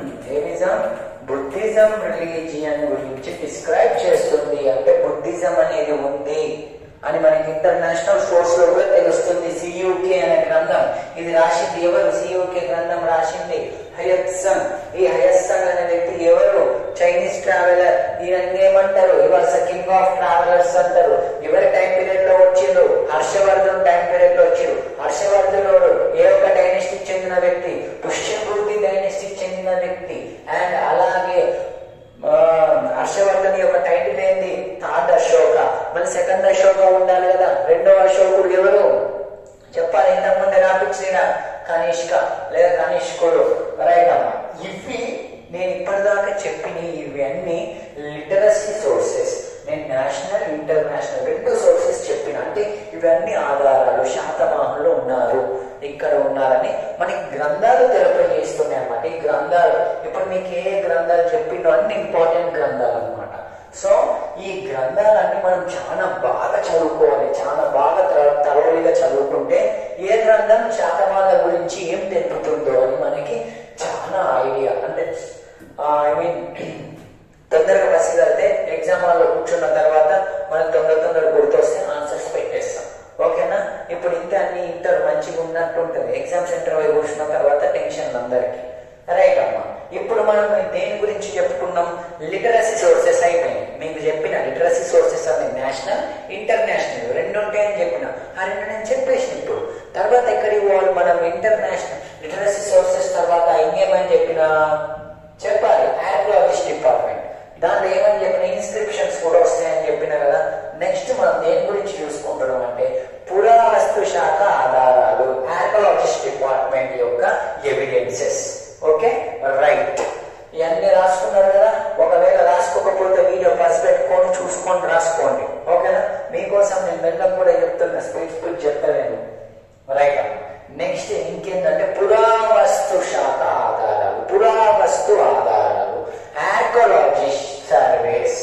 ఏమిజం బుద్ధిజం రిలీజియన్ గురించి డిస్క్రైబ్ చేస్తుంది అంటే బుద్ధిజం అనేది ఉంది అని మనకి ఇంటర్నేషనల్ సోర్స్ లో కూడా తెలుస్తుంది సియుకే అనే గ్రంథం ఇది రాసింది ఎవరు సియుకే గ్రంథం రాసింది హయత్సంగ్ ఈ హయత్సంగ్ అనే వ్యక్తి ఎవరు చైనీస్ ట్రావెలర్ ఈయన ఏమంటారు ఇవాళ కింగ్ ఆఫ్ ట్రావెలర్స్ అంటారు ఎవరి టైం పీరియడ్ లో వచ్చిండు హర్షవర్ధన్ టైం పీరియడ్ లో వచ్చిండు హర్షవర్ధనుడు ఏ ఒక్క డైనెస్టీకి చెందిన వ్యక్తి పుష్యభూతి డైనెస్టీకి చెందిన వ్యక్తి అండ్ అలాగే ఆ, హర్షవర్ధన్ యొక్క టైటిల్ ఏంది థర్డ్ అశోక మళ్ళీ సెకండ్ అశోక ఉండాలి కదా రెండో అశోకుడు ఎవరు చెప్పాలి ఇంతకుముందే రాపించిన కనిష్క లేదా కనిష్కుడు రైట్ అమ్మా ఇవి నేను ఇప్పటిదాకా చెప్పిన ఇవన్నీ లిటరసీ సోర్సెస్ నేను నేషనల్ ఇంటర్నేషనల్ రెండు సోర్సెస్ చెప్పిన అంటే ఇవన్నీ ఆధారాలు శాతవాహనులు ఉన్నారు ఇక్కడ ఉన్నారని మనకి గ్రంథాలు తెలియజేస్తున్నాయి అన్నమాట ఈ గ్రంథాలు ఇప్పుడు మీకు ఏ గ్రంథాలు చెప్పిండో అన్ని ఇంపార్టెంట్ గ్రంథాలు అన్నమాట సో ఈ గ్రంథాలన్నీ మనం చాలా బాగా చదువుకోవాలి చాలా బాగా త- తరోలిగా చదువుకుంటే ఏ గ్రంథం శాతవాహన గురించి ఏం తెలుపుతుందో అని మనకి చాలా ఐడియా అంటే ఐ మీన్ తొందరగా పసిగలితే ఎగ్జామ్ హాల్లో కూర్చున్న తర్వాత మనకు తొందర తొందర గుర్తొస్తే ఆన్సర్స్ పెట్టేస్తాం ఓకేనా ఇప్పుడు ఇంత అన్ని ఇంటర్ మంచిగా ఉన్నట్టు ఉంటుంది ఎగ్జామ్ సెంటర్ పోయి కూర్చున్న తర్వాత టెన్షన్ అందరికి రైట్ అమ్మా ఇప్పుడు మనం దేని గురించి చెప్పుకున్నాం లిటరసీ సోర్సెస్ అయిపోయింది మీకు చెప్పిన లిటరసీ సోర్సెస్ అనే నేషనల్ ఇంటర్నేషనల్ రెండు ఉంటాయని చెప్పిన ఆ రెండు నేను చెప్పేసిన ఇప్పుడు తర్వాత ఎక్కడికి పోవాలి మనం ఇంటర్నేషనల్ లిటరసీ సోర్సెస్ తర్వాత ఇంకేమని చెప్పిన చెప్పాలి ఆర్కియాలజిస్ట్ డిపార్ట్మెంట్ దాంట్లో ఏమని చెప్పిన ఇన్స్క్రిప్షన్స్ కూడా వస్తాయని చెప్పిన కదా నెక్స్ట్ మనం దేని గురించి చూసుకుంటున్నాం అంటే పురావస్తు శాఖ ఆధారాలు ఆర్కియాలజిస్ట్ డిపార్ట్మెంట్ యొక్క ఎవిడెన్సెస్ ఓకే రైట్ ఇవన్నీ రాసుకున్నారు కదా ఒకవేళ రాసుకోకపోతే వీడియో పసి పెట్టుకొని చూసుకొని రాసుకోండి ఓకేనా మీకోసం నేను మెల్లం కూడా చెప్తున్నా స్పీడ్ స్పీడ్ చెప్తలేను రైట్ నెక్స్ట్ ఇంకేంటంటే పురావస్తు శాఖ ఆధారాలు పురావస్తు ఆధారాలు archaeologist surveys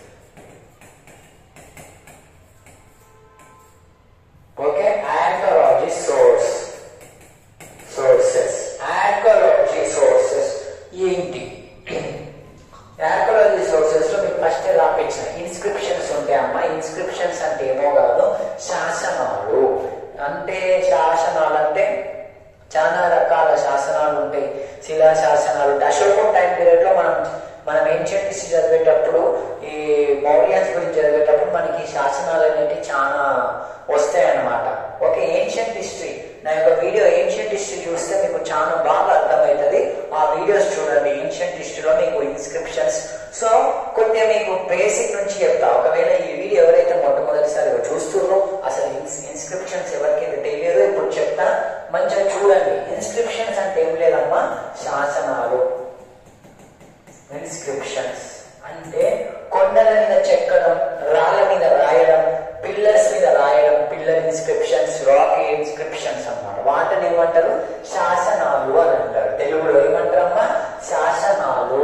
okay archaeology source sources archaeology sources ఏంటి ఆర్కోలాజీ సోర్సెస్ లో మీకు ఫస్ట్ రాపించిన ఇన్స్క్రిప్షన్స్ ఉంటాయమ్మా ఇన్స్క్రిప్షన్స్ అంటే ఏమో కాదు శాసనాలు అంటే శాసనాలు అంటే చాలా రకాల శాసనాలు ఉంటాయి శిలా శాసనాలు ఉంటాయి అశోకం టైం పీరియడ్ లో మనం మనం ఏన్షియంట్ హిస్టరీ చదివేటప్పుడు ఈ మౌర్యాన్స్ గురించి చదివేటప్పుడు మనకి ఈ శాసనాలు అనేవి చాలా వస్తాయి అన్నమాట ఓకే ఏన్షియంట్ హిస్టరీ నా యొక్క వీడియో ఏన్షియంట్ హిస్టరీ చూస్తే మీకు చాలా బాగా అర్థమవుతుంది ఆ వీడియోస్ చూడండి ఏన్షియంట్ హిస్టరీలో మీకు ఇన్స్క్రిప్షన్స్ సో కొద్దిగా మీకు బేసిక్ నుంచి చెప్తా ఒకవేళ ఈ వీడియో ఎవరైతే మొట్టమొదటిసారిగా చూస్తున్నారో అసలు ఇన్స్క్రిప్షన్స్ ఎవరికి తెలియదో ఇప్పుడు చెప్తా మంచిగా చూడండి ఇన్స్క్రిప్షన్స్ అంటే ఏం లేదమ్మా శాసనాలు ఇన్స్క్రిప్షన్స్ అంటే కొండల మీద చెక్కడం రాళ్ళ మీద రాయడం పిల్లర్స్ మీద రాయడం పిల్లర్ ఇన్స్క్రిప్షన్స్ రాక్ ఇన్స్క్రిప్షన్స్ అన్నమాట వాటిని ఏమంటారు శాసనాలు అని అంటారు తెలుగులో ఏమంటారమ్మా శాసనాలు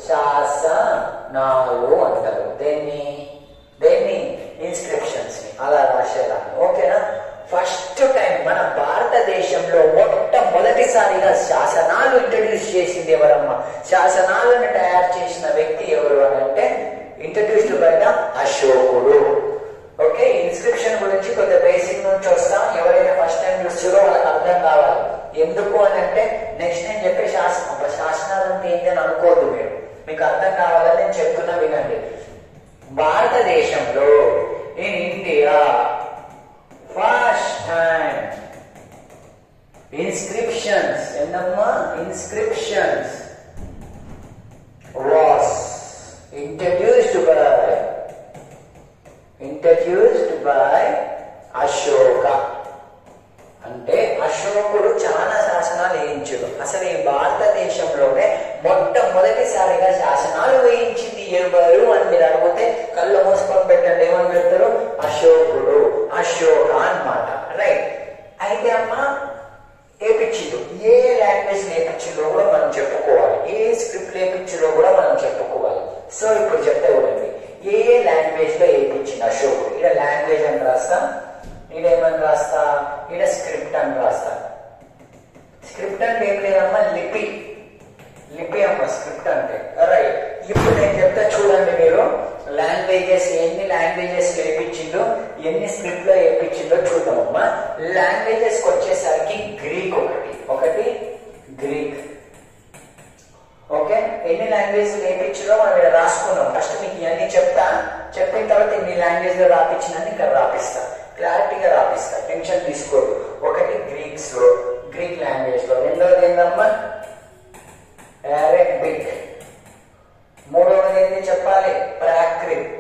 శాసనాలు అంటారు దేన్ని దేన్ని ఇన్స్క్రిప్షన్స్ ని అలా రాసేదాన్ని ఓకేనా ఫస్ట్ టైం మన భారతదేశంలో మొట్టమొదటిసారిగా శాసనాలు ఇంట్రడ్యూస్ చేసింది ఎవరమ్మా శాసనాలను తయారు చేసిన వ్యక్తి ఎవరు అని అంటే ఇంట్రడ్యూస్డ్ బై ద అశోకుడు ఓకే ఇన్స్క్రిప్షన్ గురించి కొంత బేసిక్ నుంచి వస్తాం ఎవరైతే ఫస్ట్ టైం చూస్తారో వాళ్ళకి అర్థం కావాలి ఎందుకు అని అంటే నెక్స్ట్ నేను చెప్పే శాసనం అబ్బా, శాసనాలు అంటే ఏంటి అని అనుకోవద్దు మీరు మీకు అర్థం కావాలని నేను చెప్తున్నా వినండి భారతదేశంలో in India first time inscriptions ఏంటమ్మా ఇన్స్క్రిప్షన్స్ మొదటిసారిగా శాసనాలు వేయించింది ఎవరు అని మీరు అడిగితే కళ్ళు మూసుకొని పెట్టండి ఏమని పెడతారు అశోకుడు అశోక అన్నమాట రైట్ అయితే అమ్మ ఏపిచ్చిండు ఏ లాంగ్వేజ్ నేర్పించిందో కూడా మనం చెప్పుకోవాలి ఏ స్క్రిప్ట్ నేర్పించిందో కూడా మనం చెప్పుకోవాలి సో ఇప్పుడు చెప్తే చూడండి ఏ ఏ లాంగ్వేజ్ లో ఏపించింది అశోకుడు ఇక్కడ లాంగ్వేజ్ అని రాస్తా ఈడ ఏమని రాస్తా ఈడ స్క్రిప్ట్ అని రాస్తా స్క్రిప్ట్ అంటే ఏం లేదమ్మా లిపి లిపి అమ్మ స్క్రిప్ట్ అంటే రైట్ ఇప్పుడు నేను చెప్తా చూడండి మీరు లాంగ్వేజెస్ ఎన్ని లాంగ్వేజెస్ వేయించిందో ఎన్ని స్క్రిప్ట్ లో వేయించిందో చూద్దామమ్మా లాంగ్వేజెస్ వచ్చేసరికి గ్రీక్ ఒకటి ఒకటి గ్రీక్ ఓకే ఎన్ని లాంగ్వేజ్ నేర్పించిందో మనం ఇక్కడ రాసుకున్నాం ఫస్ట్ మీకు ఇవన్నీ చెప్తా చెప్పిన తర్వాత ఎన్ని లాంగ్వేజ్ లో రాపించిందని ఇక్కడ రాపిస్తా క్లారిటీగా రాపిస్తా టెన్షన్ తీసుకోదు ఒకటి గ్రీక్స్ లో గ్రీక్ లాంగ్వేజ్ లో రెండవది ఏందమ్మా అరబిక్ మూడవది ఏంటి చెప్పాలి ప్రాకృత్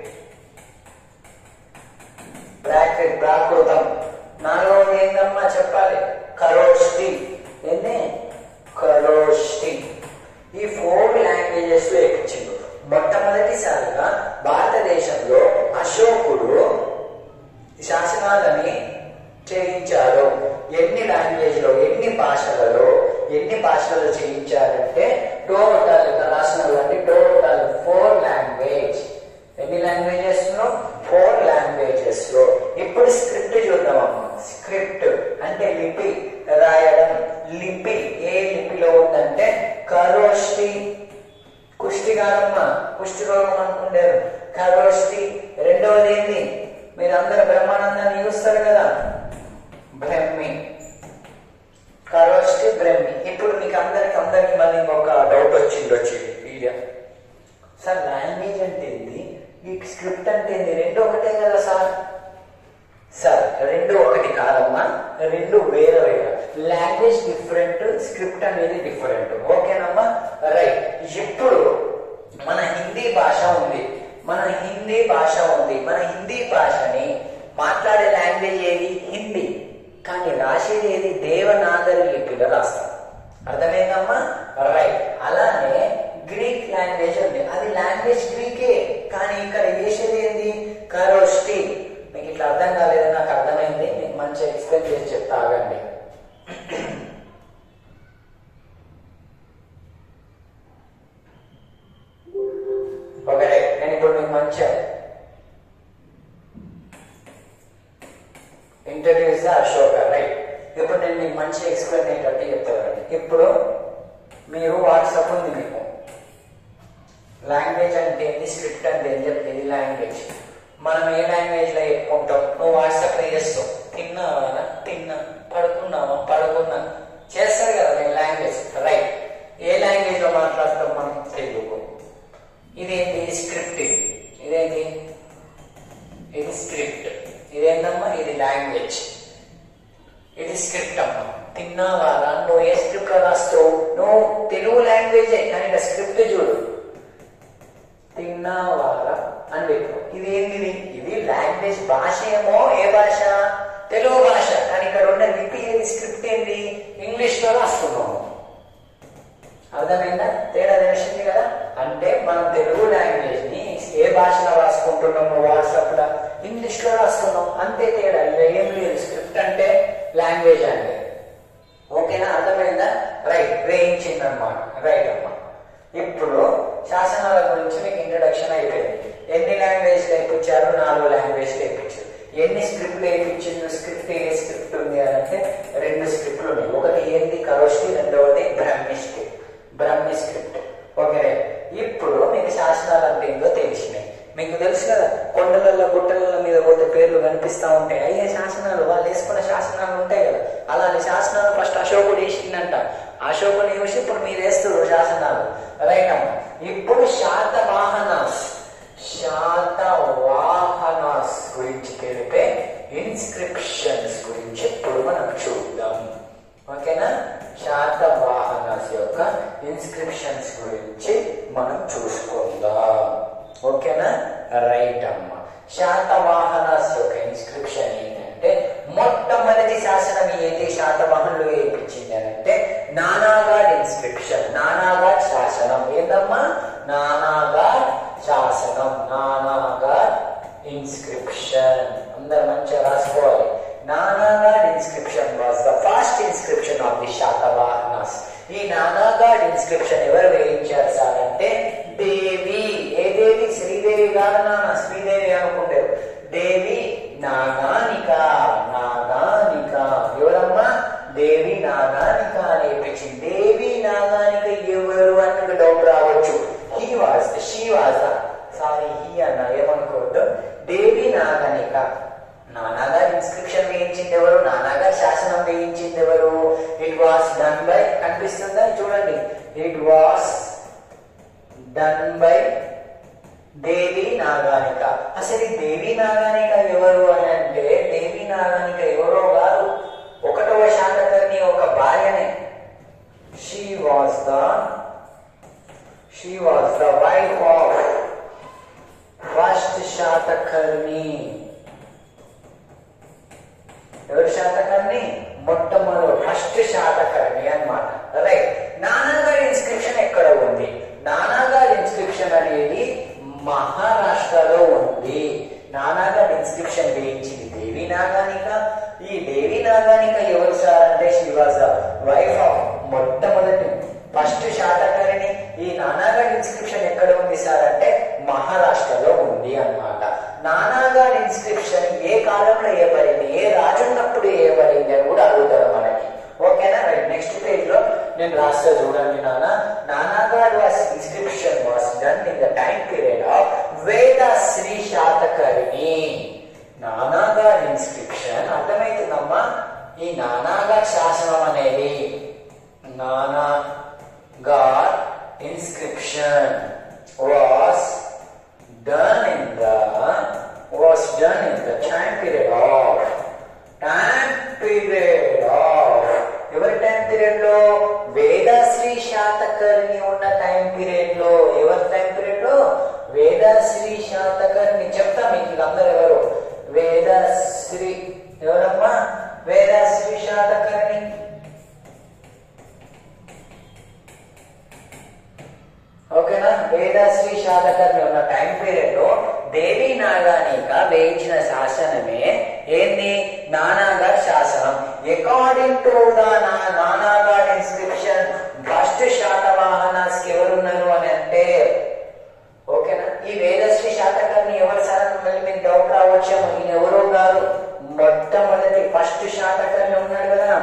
ప్రాకృత్ ప్రాకృతం నాలుగవది ఏందమ్మా చెప్పాలి కరోష్టి ఏంది కరోష్టి ఈ ఫోర్ లాంగ్వేజెస్ లో ఎక్కించిండు మొట్టమొదటిసారిగా భారతదేశంలో అశోకుడు శాసనాలని చేయించారు ఎన్ని లాంగ్వేజ్ లో ఎన్ని భాషలలో ఎన్ని భాషలలో చేయించారంటే టోటల్ ఇక్కడ రాసినటువంటి టోటల్ ఫోర్ లాంగ్వేజ్ ఎన్ని లాంగ్వేజెస్ లో ఫోర్ లాంగ్వేజెస్ లో ఇప్పుడు స్క్రిప్ట్ చూద్దామమ్మా స్క్రిప్ట్ అంటే లిపి రాయడం లిపి ఏ లిపిలో ఉందంటే కరోష్టి కుష్టి కాదమ్మా కుష్టి రోగం అనుకుంటారు కరోష్టి రెండవది ఏంటి మీరందరూ బ్రహ్మానందాన్ని చూస్తారు కదా బ్రహ్మి కరోష్టి బ్రహ్మి ఇప్పుడు మీకు అందరికి అందరికి మళ్ళీ ఇంకొక డౌట్ వచ్చింది వచ్చింది వీడియో సార్ లాంగ్వేజ్ అంటే ఏంది ఈ స్క్రిప్ట్ అంటే ఏంది రెండు ఒకటే కదా సార్ సార్ రెండు ఒకటి కాదమ్మా రెండు వేరే వేరే లాంగ్వేజ్ డిఫరెంట్ స్క్రిప్ట్ అనేది డిఫరెంట్ ఓకేనమ్మా రైట్ ఇప్పుడు మన హిందీ భాష ఉంది మన హిందీ భాష ఉంది మన హిందీ భాషని మాట్లాడే లాంగ్వేజ్ ఏది హిందీ కానీ రాసేది ఏది దేవనాగరి లిపిలో రాస్తాం అర్థమైందమ్మా రైట్ అలానే గ్రీక్ లాంగ్వేజ్ ఉంది అది లాంగ్వేజ్ గ్రీకే కానీ ఇక్కడ వేసేది ఏంది కరోష్టి మీకు ఇట్లా అర్థం కాలేదు నాకు అర్థమైంది మీకు మంచిగా ఎక్స్ప్లెయిన్ చేసి చెప్తా ఆగండి ఓకే నేను ఇప్పుడు మీకు మంచిగా ఇంట్రడ్యూస్ ద అశోక రైట్ ఇప్పుడు నేను మీకు మంచి ఎక్స్ప్లెయిన్ అయ్యేటట్టు చెప్తాను ఇప్పుడు మీరు వాట్సాప్ ఉంది మీకు లాంగ్వేజ్ అంటే ఏంటి స్క్రిప్ట్ అంటే ఏం చెప్పేది లాంగ్వేజ్ మనం ఏ లాంగ్వేజ్ లో చెప్పుకుంటాం నువ్వు వాట్సాప్ లో చేస్తావు తిన్నావా తిన్నా పడుకున్నావా పడుకున్నా చేస్తారు కదా నేను లాంగ్వేజ్ రైట్ ఏ లాంగ్వేజ్ లో మాట్లాడతాం మనం తెలుగు ఇదేంటి స్క్రిప్ట్ ఇది ఇదేంటి ఇది స్క్రిప్ట్ ఇదేంటమ్మా ఇది లాంగ్వేజ్ ఇది స్క్రిప్ట్ అమ్మా తిన్నావారా నువ్వు ఏ స్క్రిప్ట్ లో రాస్తావు నువ్వు తెలుగు లాంగ్వేజే కానీ ఇక్కడ స్క్రిప్ట్ చూడు తిన్నావారా అని పెట్టు ఇది ఏంటిది ఇది లాంగ్వేజ్ భాష ఏమో ఏ భాష తెలుగు భాష కానీ ఇక్కడ ఉన్న లిపి ఏది స్క్రిప్ట్ ఏంటి ఇంగ్లీష్ లో రాస్తున్నాము అర్థమైందా తేడా తెలిసింది కదా అంటే మనం తెలుగు లాంగ్వేజ్ ని ఏ భాషలో రాసుకుంటున్నాము వాట్సాప్ లో ఇంగ్లీష్ లో రాస్తున్నాం అంతే తేడా ఇలా ఏం లేదు స్క్రిప్ట్ అంటే లాంగ్వేజ్ అంటే ఓకేనా అర్థమైందా రైట్ వేయించింది అనమాట రైట్ అమ్మా ఇప్పుడు శాసనాల గురించి మీకు ఇంట్రడక్షన్ అయిపోయింది ఎన్ని లాంగ్వేజ్ నేర్పించారు నాలుగు లాంగ్వేజ్ నేర్పించారు ఎన్ని స్క్రిప్ట్ నేర్పించింది స్క్రిప్ట్ ఏ స్క్రిప్ట్ ఉంది అని అంటే రెండు స్క్రిప్ట్లు ఉన్నాయి ఒకటి ఏంటి కరోష్టి రెండవది Brahmi script Brahmi script okay ఇప్పుడు మీకు శాసనాలు అంటే ఏందో తెలిసినాయి మీకు తెలుసు కదా కొండలలో గుట్టల మీద పోతే పేర్లు కనిపిస్తా ఉంటాయి అయ్యే శాసనాలు వాళ్ళు వేసుకున్న శాసనాలు ఉంటాయి కదా అలాంటి శాసనాలు ఫస్ట్ అశోకుడు వేసిందంట అశోకుని వేసి ఇప్పుడు మీరు వేస్తారు శాసనాలు రైట్ అమ్మ ఇప్పుడు శాతవాహనాస్ శాతవాహనాస్ గురించి తెలిపే ఇన్స్క్రిప్షన్స్ గురించి ఇప్పుడు మనం చూద్దాం ఓకేనా శాతవాహనాస్ యొక్క ఇన్స్క్రిప్షన్స్ గురించి మనం చూసుకుందాం ఓకేనా రైట్ అమ్మ శాతవాహనాస్ యొక్క ఇన్స్క్రిప్షన్ ఏంటంటే మొట్టమొదటి శాసనం ఏది శాతవాహనులు వేయించింది అని అంటే నానాగాడ్ ఇన్స్క్రిప్షన్ నానాగాడ్ శాసనం ఏందమ్మా నానాగాడ్ శాసనం నానాగాడ్ ఇన్స్క్రిప్షన్ అందరు మంచిగా రాసుకోవాలి Naneghat inscription was the first inscription of the Satavahanas ఈ నానాగాడ్ ఇన్స్క్రిప్షన్ ఎవరు వేయించారు సార్ అంటే దేవి ఏ దేవి శ్రీదేవి కాదు నాన్న శ్రీదేవి అనుకుంటారు దేవి నాగానిక నాగానిక ఎవరమ్మా దేవి నాగానిక నేర్పించింది దేవి నాగానిక ఎవరు అన్నది డౌట్ రావచ్చు he was she was sorry he అన్న ఏమనుకోవద్దు దేవి నాగనిక నానాగారు ఇన్స్క్రిప్షన్ వేయించింది ఎవరు నానాగారు శాసనం వేయించింది ఎవరు ఇట్ వాస్ డన్ బై కనిపిస్తుందా చూడండి it was done by Devi Naganika అసలు ఈ దేవి నాగానిక ఎవరు అని అంటే దేవి నాగానిక ఎవరో కాదు ఒకటవ శాతకర్ణి ఒక భార్యనే she was the she was the wife of first Satakarni ఎవరు శాతకర్ణి మొట్టమొదటి ఫస్ట్ శాతకర్ణి అన్నమాట రైట్ నానాగారి ఇన్స్క్రిప్షన్ ఎక్కడ ఉంది నానాగారి ఇన్స్క్రిప్షన్ అనేది మహారాష్ట్రలో ఉంది నానాగారి ఇన్స్క్రిప్షన్ వేయించింది దేవి నాగానిక ఈ దేవి నాగానిక ఎవరు సార్ అంటే షీ వాజ్ వైఫ్ ఆఫ్ మొట్టమొదటి ఫస్ట్ శాతకర్ణి ఈ నానాగారి ఇన్స్క్రిప్షన్ ఎక్కడ ఉంది సార్ అంటే మహారాష్ట్రలో ఉంది అన్నమాట నానాగారి ఇన్స్క్రిప్షన్ ఏ కాలంలో వేయబడింది ఏ రాజు ఉన్నప్పుడు వేయబడింది అని కూడా అడుగుతారు మనకి ఓకేనా రైట్ నెక్స్ట్ పేజ్ లో నేను రాస్తా చూడండి నాన్న Naneghat was inscription was done in the time period of Veda Shri Satakarni Naneghat inscription అర్థమవుతుందమ్మా ఈ నానాగాడ్ శాసనం అనేది నానా God inscription was done in the was done in the time period of time period of ఎవరి టైం పీరియడ్ లో వేదశ్రీ శాతకర్ణి ఉన్న టైం పీరియడ్ లో ఎవరి టైం పీరియడ్ లో వేదశ్రీ శాతకర్ణి చెప్తా మీకు ఇది అందరు ఎవరు వేదశ్రీ ఎవరమ్మా వేదశ్రీ శాతకర్ణి ఓకేనా వేదశ్రీ శాతకర్ణి ఉన్న టైం పీరియడ్ లో దేవి నాగానిక వేయించిన శాసనమే ఏంది నానాగార్ శాసనం according to the నానాగార్ inscription first Satavahanas ఎవరున్నారు అని అంటే ఓకేనా ఈ వేదశ్రీ శాతకర్ణి ఎవరు సార్ అని మళ్ళీ మీకు డౌట్ రావచ్చేమో ఈయన ఎవరో కాదు మొట్టమొదటి ఫస్ట్ శాతకర్ణి ఉన్నాడు కదా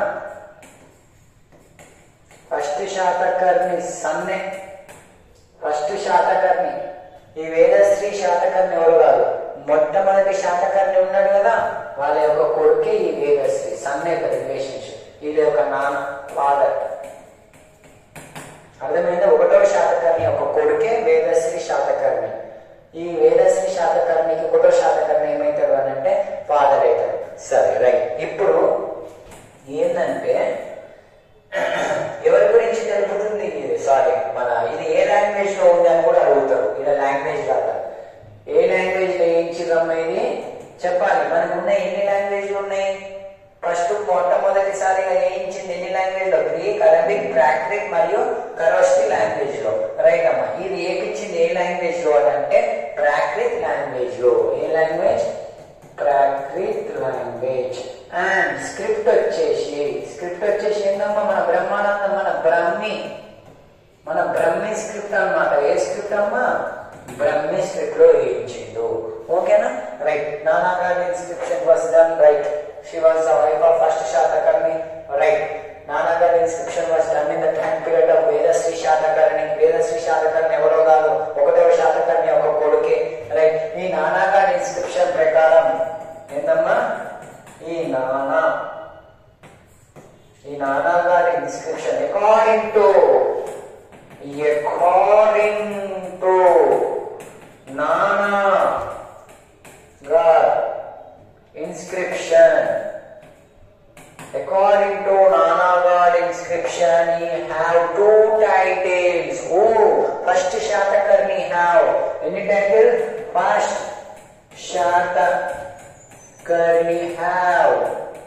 ఫస్ట్ శాతకర్ణి సన్నే ఫస్ట్ శాతకర్ణి ఈ వేదశ్రీ శాతకర్ణి ఎవరు కాదు మొట్టమొదటి శాతకర్ణి ఉన్నాడు కదా వాళ్ళ యొక్క కొడుకే ఈ వేదశ్రీ సన్నే రిలేషన్షిప్ ఇది ఒక నాన్న ఫాదర్ అర్థమైంది ఒకటో శాతకర్ణి యొక్క కొడుకే వేదశ్రీ శాతకర్ణి ఈ వేదశ్రీ శాతకర్ణికి ఒకటో శాతకర్ణి ఏమైతాడు అని అంటే ఫాదర్ అవుతాడు సరే రైట్ ఇప్పుడు ఏంటంటే ఎవరి గురించి తెలుపుతుంది ఇది సారీ మన ఇది ఏ లాంగ్వేజ్ లో ఉంది అని కూడా అడుగుతారు ఇలా లాంగ్వేజ్ రాదు ఏ లాంగ్వేజ్ లో ఏంచిదమ్మా ఇది చెప్పాలి మనకు ఉన్నాయి ఎన్ని లాంగ్వేజ్లు ఉన్నాయి ఫస్ట్ మొట్టమొదటిసారిగా వేయించింది ఎన్ని లాంగ్వేజ్ లో గ్రీక్ అరబిక్ ప్రాక్రిక్ మరియు కరోస్టి లాంగ్వేజ్ లో రైట్ అమ్మా ఇది ఏపించింది ఏ లాంగ్వేజ్ లో అని అంటే ప్రాక్రిక్ లాంగ్వేజ్ లో ఏ language Prakrit language and script వచ్చేసి స్క్రిప్ట్ వచ్చేసి ఏంటమ్మా మన బ్రహ్మానందం మన బ్రహ్మి మన బ్రహ్మి స్క్రిప్ట్ అన్నమాట ఏ స్క్రిప్ట్ అమ్మా బ్రహ్మి స్క్రిప్ట్ లో వేయించిండు ఓకేనా right నానాగారి inscription was done right she was the wife of first Satakarni right నానాగారి inscription was done in the time period of Vedasri Satakarni Vedasri Satakarni ఎవరో కాదు ఒకటవ శాతకర్ణి ఒక కొడుకే రైట్ ఈ నానాగారి ఇన్స్క్రిప్షన్ ప్రకారం ఏందమ్మా ఈ నానా ఈ నానా గారి inscription according to according to నానా గార్ ఇన్స్క్రిప్షన్ అకార్డింగ్ టు నానా గార్ inscription he have two titles oh first Satakarni have ఎన్ని టైటిల్ ఫస్ట్ శాతకర్ణి have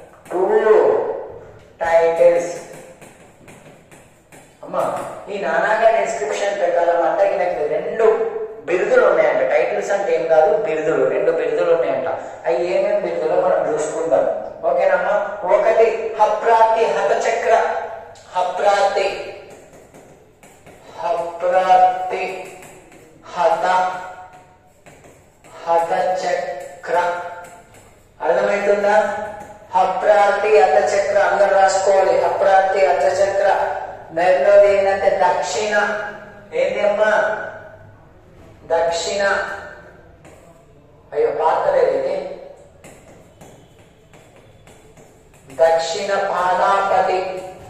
ఏంటి అమ్మా దక్షిణ అయ్యో పాతలేదు ఇది దక్షిణ పాదాపతి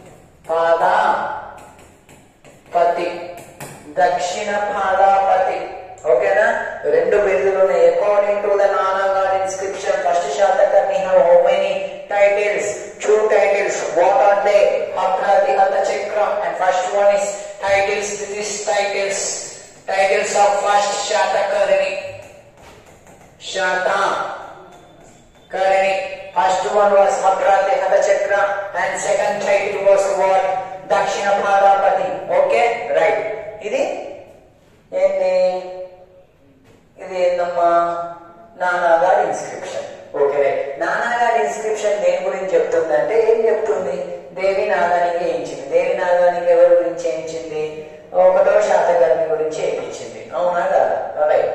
పాదాపతి దక్షిణ పాదాపతి ఓకేనా రెండు బిరుదులు ఉన్నాయి according to the Naneghat inscription first Satakarni have how many titles two titles what are they Apratihatachakra and first one is titles this titles titles of first Satakarni Sata Karani. First one was Haprate Hata Chakra and second title was what? Dakshina Bhagapati. Okay? Right. ఇది ఏంటి ఇది ఏందమ్మా నానాగారి inscription okay right నానాగారి inscription దేని గురించి చెప్తుందంటే ఏం చెప్తుంది దేవి నాగానికి వేయించింది దేవి నాగానికి ఎవరి గురించి వేయించింది ఒకటో శాతగారిని గురించి వేయించింది అవునా కాదా రైట్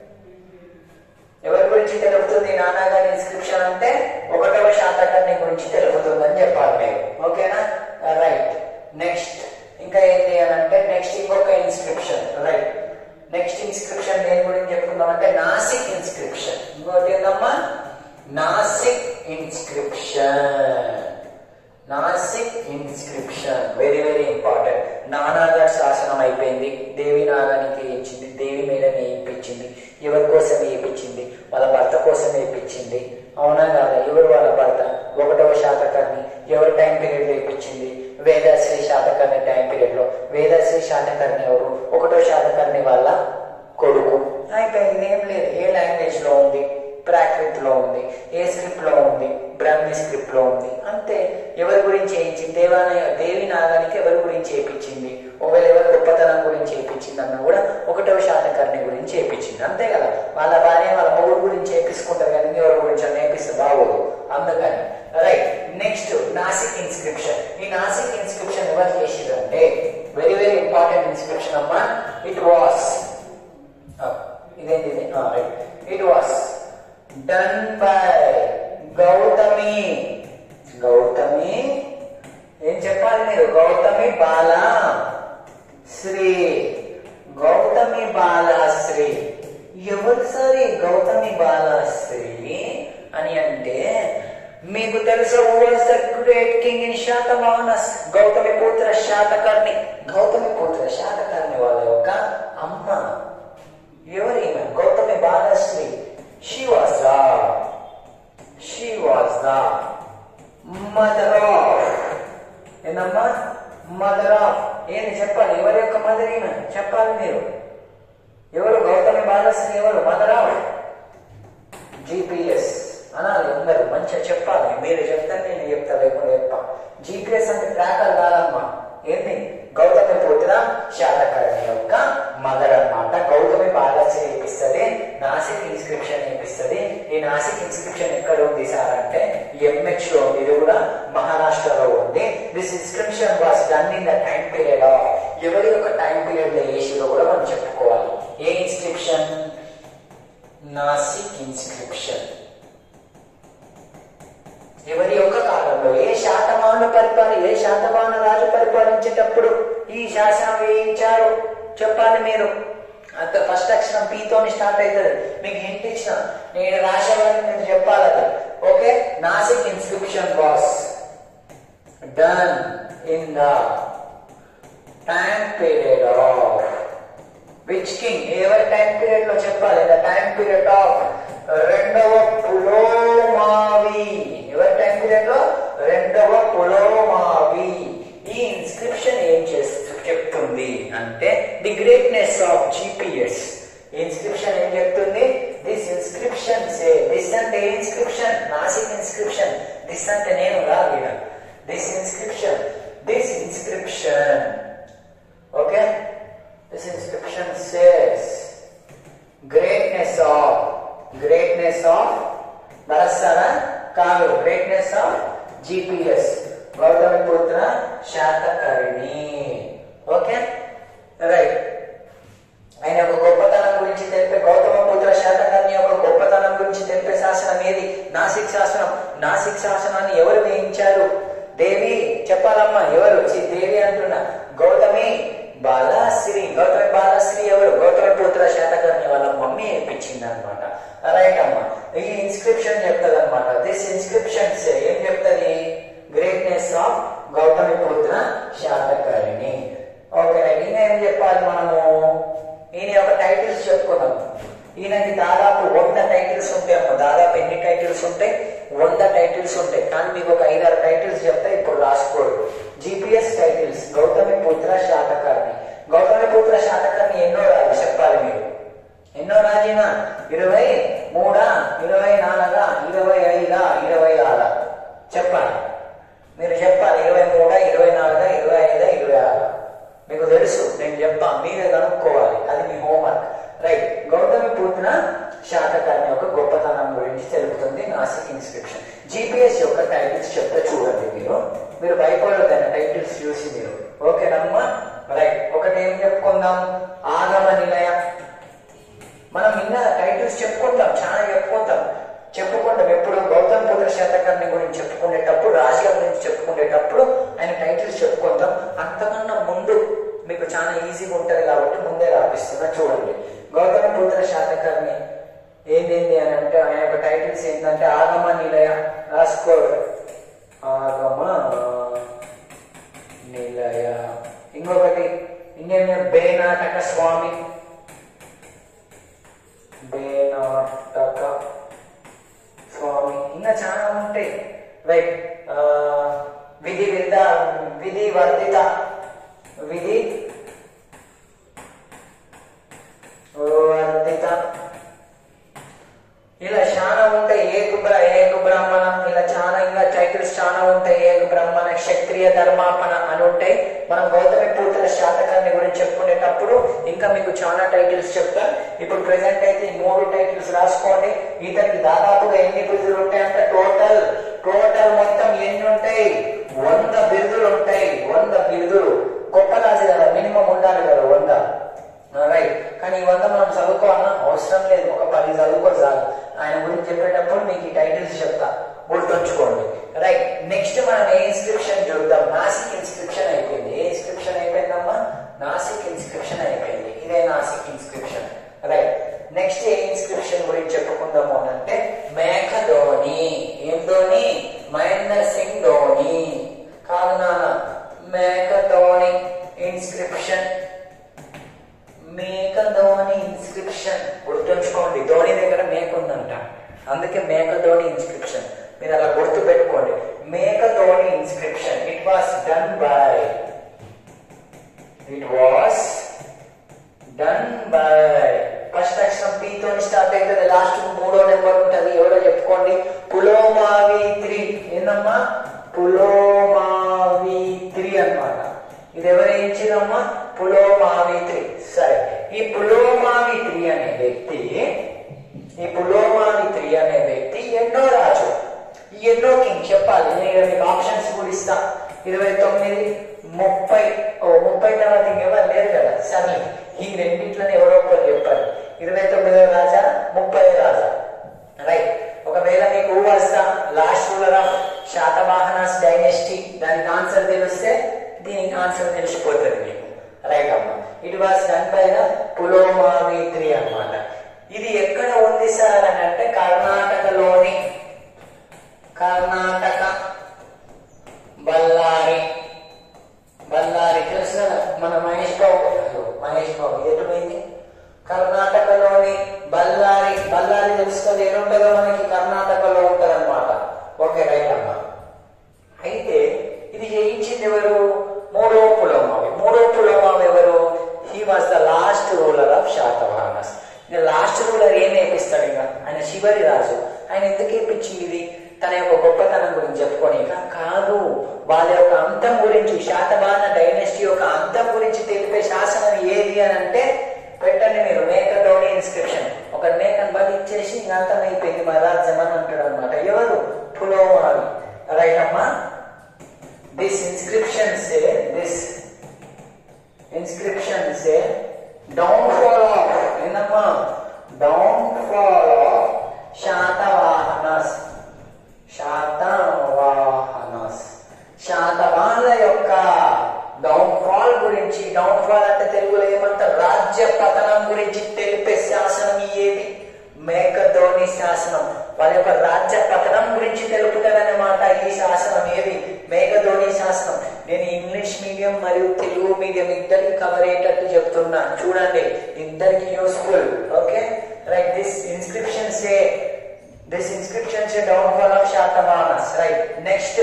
ఎవరి గురించి తెలుపుతుంది నానాగారి ఇన్స్క్రిప్షన్ అంటే ఒకటవ శాతకర్ణి గురించి తెలుపుతుంది అని చెప్పాలి మీరు ఓకేనా రైట్ నెక్స్ట్ ఇంకా ఏంటి అని అంటే నెక్స్ట్ ఇంకొక ఇన్స్క్రిప్షన్ రైట్ నెక్స్ట్ ఇన్స్క్రిప్షన్ దేని గురించి చెప్పుకుందాం అంటే నాసిక్ ఇన్స్క్రిప్షన్ ఇంకోటి ఏందమ్మా Nasik inscription Nasik inscription very very important Naneghat శాసనం అయిపోయింది దేవి నాగానికి వేయించింది దేవి మీద వేయించింది ఎవరి కోసం వేయించింది వాళ్ళ భర్త కోసం వేయించింది అవునా కాదా ఎవరు వాళ్ళ భర్త ఒకటవ శాతకర్ణి ఎవరి టైం పీరియడ్ వేయించింది వేదాశ్రీ శాతకర్ణి టైం పీరియడ్ లో వేదాశ్రీ శాతకర్ణి ఎవరు ఒకటో శాతకర్ణి వాళ్ళ కొడుకు అయిపోయింది ఏం లేదు ఏ లాంగ్వేజ్ లో ఉంది ప్రాకృత్ లో ఉంది ఏ స్క్రిప్ట్ లో ఉంది బ్రహ్మి స్క్రిప్ట్ లో ఉంది అంతే ఎవరి గురించి వేయించింది దేవాలయ దేవి నాగానికి ఎవరి గురించి వేయించింది ఒకవేళ ఎవరి గొప్పతనం గురించి వేయించింది అన్నా కూడా ఒకటవ శాతకర్ణి గురించి వేయించింది అంతే కదా వాళ్ళ భార్య వాళ్ళ మొగుడు గురించి వేపించుకుంటారు కానీ ఎవరి గురించి అని వేపిస్తే బాగోదు అందుకని రైట్ నెక్స్ట్ నాసిక్ ఇన్స్క్రిప్షన్ ఈ నాసిక్ ఇన్స్క్రిప్షన్ ఎవరు చేసిరు అంటే వెరీ వెరీ ఇంపార్టెంట్ ఇన్స్క్రిప్షన్ అమ్మా ఇట్ వాస్ ఇదేంటి it was done by Gautami Gautami ఏం చెప్పాలి మీరు గౌతమి బాల శ్రీ గౌతమి బాలాశ్రీ ఎవరు సరి గౌతమి బాలాశ్రీ అని అంటే మీకు తెలుసు was the great king in Satavahanas Gautami Putra Satakarni Gautami Putra Satakarni వాళ్ళ యొక్క అమ్మ ఎవరి Gautami Balashri she was the she was the mother of ఏందమ్మా మదర్ ఆఫ్ ఏంది చెప్పాలి ఎవరి యొక్క మదర్ ఈమె చెప్పాలి మీరు ఎవరు గౌతమి బాలశ్రీ ఎవరు మదర్ ఆఫ్ జీపీఎస్ అనాలి అందరు మంచిగా చెప్పాలి మీరు చెప్తాను నేను చెప్తా లేకుండా చెప్తా జీపీఎస్ అంటే ట్రాకర్ కాదమ్మా ఏంటి గౌతమి పుత్ర శాతకర్ణి యొక్క మదర్ అన్నమాట గౌతమి బాలశ్రీ నేర్పిస్తుంది నాసిక్ ఇన్స్క్రిప్షన్ నేర్పిస్తుంది ఈ నాసిక్ ఇన్స్క్రిప్షన్ ఎక్కడ ఉంది సార్ అంటే ఎంహెచ్ లో ఉంది ఇది కూడా మహారాష్ట్రలో ఉంది this inscription was done in the time period of ఎవరి యొక్క టైం పీరియడ్ లో ఏసీలో కూడా మనం చెప్పుకోవాలి ఏ ఇన్స్క్రిప్షన్ నాసిక్ ఇన్స్క్రిప్షన్ ఎవరి యొక్క కాలంలో ఏ శాతమాను పరిపాలన ఏ శాతమాన రాజు పరిపాలించేటప్పుడు ఈ శాసనం వేయించారు చెప్పాలి మీరు అంత ఫస్ట్ అక్షరం పీతోని స్టార్ట్ అవుతుంది మీకు హింట్ ఇచ్చిన నేను రాసేవాడిని మీరు చెప్పాలి అది okay Nasik inscription was done in the time period of which king ఎవరి టైం పీరియడ్ లో చెప్పాలి ద టైం పీరియడ్ ఆఫ్ రెండవ పులోమావి ఎవరి టైం పీరియడ్ లో రెండవ పులోమావి ఈ ఇన్స్క్రిప్షన్ ఏం చేస్తూ చెప్తుంది అంటే the greatness of GPS inscription ఏం చెప్తుంది దిస్ ఇన్స్క్రిప్షన్ సే దిస్ అంటే ఇన్స్క్రిప్షన్ నాసిక్ ఇన్స్క్రిప్షన్ దిస్ అంటే నేను రాగిన this inscription this inscription okay this inscription says greatness of greatness of నరసర కాదు greatness of GPS Gautami Putra Satakarni okay right ఆయన యొక్క గొప్పతనం గురించి తెలిపే గౌతమ పుత్ర శాతకర్ణి యొక్క గొప్పతనం గురించి తెలిపే శాసనం ఏది నాసిక్ శాసనం నాసిక్ శాసనాన్ని ఎవరు వేయించారు దేవి చెప్పాలమ్మా ఎవరు ఛీ, దేవి అంటున్నా గౌతమి బాలాశ్రీ గౌతమి టైటిల్స్ ఉంటాయి వంద టైటిల్స్ ఉంటాయి కానీ మీకు ఒక ఐదారు టైటిల్స్ చెప్తే ఇప్పుడు రాసుకోరు జిపిఎస్ టైటిల్స్ గౌతమి పుత్ర శాతకర్ణి గౌతమి పుత్ర శాతకర్ణి ఎన్నో రాదు చెప్పాలి మీరు ఎన్నో రాజీనా ఇరవై మూడా ఇరవై నాలుగా ఇరవై ఐదా ఇరవై ఆరా చెప్పాలి మీరు చెప్పాలి ఇరవై మూడా ఇరవై నాలుగా ఇరవై ఐదా ఇరవై ఆరా మీకు తెలుసు నేను చెప్పా మీరే కనుక్కోవాలి అది మీ హోంవర్క్ రైట్ గౌతమి పుత్ర శాతకర్ణి యొక్క గొప్పతనం గురించి తెలుపుతుంది నాసిక్ ఇన్స్క్రిప్షన్ జిపిఎస్ యొక్క టైటిల్స్ చెప్తే చూడండి మీరు మీరు భయపడొద్దండి టైటిల్స్ చూసి మీరు ఓకేనమ్మా రైట్ ఒకటి ఏం చెప్పుకుందాం ఆగమ నిలయం మనం నిన్న టైటిల్స్ చెప్పుకుంటాం చాలా చెప్పుకుంటాం చెప్పుకుంటాం ఎప్పుడు గౌతమ్ పుత్ర శతకర్ణి గురించి చెప్పుకునేటప్పుడు రాజుల గురించి చెప్పుకునేటప్పుడు ఆయన టైటిల్స్ చెప్పుకుంటాం అంతకన్నా ముందు మీకు చాలా ఈజీగా ఉంటది కాబట్టి ముందే రాపిస్తున్నా చూడండి గౌతమ పుత్ర శాతకర్ణి ఏంటేంటి అని అంటే ఆయన యొక్క టైటిల్స్ ఏంటంటే ఆగమ నిలయ రాసుకో ఆగమ నిలయ ఇంకొకటి ఇంకేం బేనాటక స్వామి బేనాటక స్వామి ఇంకా చాలా ఉంటాయి రైట్ విధి విద్ద విధి వర్ధిత విధి వర్ధిత ఇలా చాలా ఉంటాయి ఏక బ్ర ఏక బ్రాహ్మణ ఇలా చాలా ఇంకా టైటిల్స్ చాలా ఉంటాయి ఏక బ్రాహ్మణ క్షత్రియ ధర్మాపణ అని ఉంటాయి మనం గౌతమి పూర్తుల శాతకాన్ని గురించి చెప్పుకునేటప్పుడు ఇంకా మీకు చాలా టైటిల్స్ చెప్తాను ఇప్పుడు ప్రెసెంట్ అయితే ఈ మూడు టైటిల్స్ రాసుకోండి ఇతనికి దాదాపుగా ఎన్ని బిరుదులు ఉంటాయంటే టోటల్ టోటల్ మొత్తం ఎన్ని ఉంటాయి వంద బిరుదులు ఉంటాయి వంద బిరుదులు గొప్ప రాజు కదా మినిమం ఉండాలి కదా వంద రైట్ కానీ ఈ వంద మనం చదువుకోవాలన్నా అవసరం లేదు ఒక పది చదువుకో చాలు ఆయన గురించి చెప్పేటప్పుడు మీకు ఈ టైటిల్స్ చెప్తా గుర్తుంచుకోండి రైట్ నెక్స్ట్ మనం ఏ ఇన్స్క్రిప్షన్ చూద్దాం నాసిక్ ఇన్స్క్రిప్షన్ అయిపోయింది ఏ ఇన్స్క్రిప్షన్ అయిపోయిందమ్మా నాసిక్ ఇన్స్క్రిప్షన్ అయిపోయింది ఇదే నాసిక్ ఇన్స్క్రిప్షన్ రైట్ నెక్స్ట్ ఏ ఇన్స్క్రిప్షన్ గురించి చెప్పుకుందాము అని అంటే మేఘ ధోని ఏం ధోని మహేందర్ సింగ్ ధోని కాదు నాన్న మేఘ ధోని ఇన్స్క్రిప్షన్ మేక ధోని ఇన్స్క్రిప్షన్ గుర్తుంచుకోండి ధోని దగ్గర మేక ఉందంట అందుకే మేక ధోని ఇన్స్క్రిప్షన్ మీరు అలా గుర్తు పెట్టుకోండి Myakadoni inscription it was done by it was done by first అక్షరం పి తోని స్టార్ట్ అవుతుంది లాస్ట్ మూడో నెంబర్ ఉంటుంది ఎవరో చెప్పుకోండి పులోమావి త్రీ ఏందమ్మా పులోమావి త్రీ అన్నమాట ఇది ఎవరు ఇచ్చిరమ్మా పులోమావి త్రీ సరే ఈ పులోమావి త్రీ అనే వ్యక్తి ఈ పులోమావి త్రీ అనే వ్యక్తి ఎన్నో రాజు ఈ ఎన్నో కింగ్ చెప్పాలి నేను మీకు ఆప్షన్స్ కూడా ఇస్తా ఇరవై తొమ్మిది ముప్పై ఓ ముప్పై తర్వాత ఇంకెవరు లేరు కదా సరే ఈ రెండింటిలోనే ఎవరో ఒకరు చెప్పారు ఇరవై తొమ్మిదో రాజా ముప్పై రాజా రైట్ ఒకవేళ మీకు వస్తా last ruler of Satavahanas dynasty దానికి ఆన్సర్ తెలిస్తే దీనికి ఆన్సర్ తెలిసిపోతుంది మీకు రైట్ అమ్మా it was done by the Pulumavi three అన్నమాట ఇది ఎక్కడ ఉంది సార్ అని అంటే కర్ణాటకలోని కర్ణాటక బళ్ళారి బళ్ళారి తెలుసు కదా మన మహేష్ బాబు అయ్యో, మహేష్ బాబు ఎటు పోయింది కర్ణాటకలోని బళ్ళారి బళ్ళారి తెలుసు కదా ఎటుంటుందో మనకి కర్ణాటకలో ఉంటది అనమాట ఓకే రైట్ అమ్మా అయితే ఇది జయించింది ఎవరు మూడో పులమావి మూడో పులమావి ఎవరు he was the last ruler of Satavahanas ఇక లాస్ట్ రూలర్ ఏం నేర్పిస్తాడు ఇక ఆయన చివరి రాజు ఆయన ఎందుకు ఏపించింది ఇది తన యొక్క గొప్పతనం గురించి చెప్పుకొని కాదు వాళ్ళ యొక్క అంతం గురించి శాతవాహన డైనెస్టీ యొక్క అంతం గురించి తెలిపే శాసనం ఏది అని అంటే పెట్టండి మీరు మేకతోని ఇన్స్క్రిప్షన్ ఒక మేకను బలి ఇచ్చేసి ఇంక అంతం అయిపోయింది మా రాజ్యం అని అంటాడు అనమాట ఎవరు పులోమావి రైట్ అమ్మా this inscription say this inscription say downfall of ಏನಮ್ಮ downfall of శాతవాహనస్ శాతవాహనస్ శాతవాహన యొక్క డౌన్ఫాల్ గురించి డౌన్ఫాల్ అంటే తెలుగులో ఏమంటారు రాజ్య పతనం గురించి తెలిపే శాసనం ఏది మేకధోని శాసనం వాళ్ళ యొక్క రాజ్య పతనం గురించి తెలుపుతారన్నమాట ఈ శాసనం ఏది మేఘధోని శాసనం నేను ఇంగ్లీష్ మీడియం మరియు తెలుగు మీడియం ఇద్దరికి కవర్ అయ్యేటట్టు చెప్తున్నా చూడండి ఇద్దరికి useful okay right this inscription say this inscription downfall of Satavahanas right next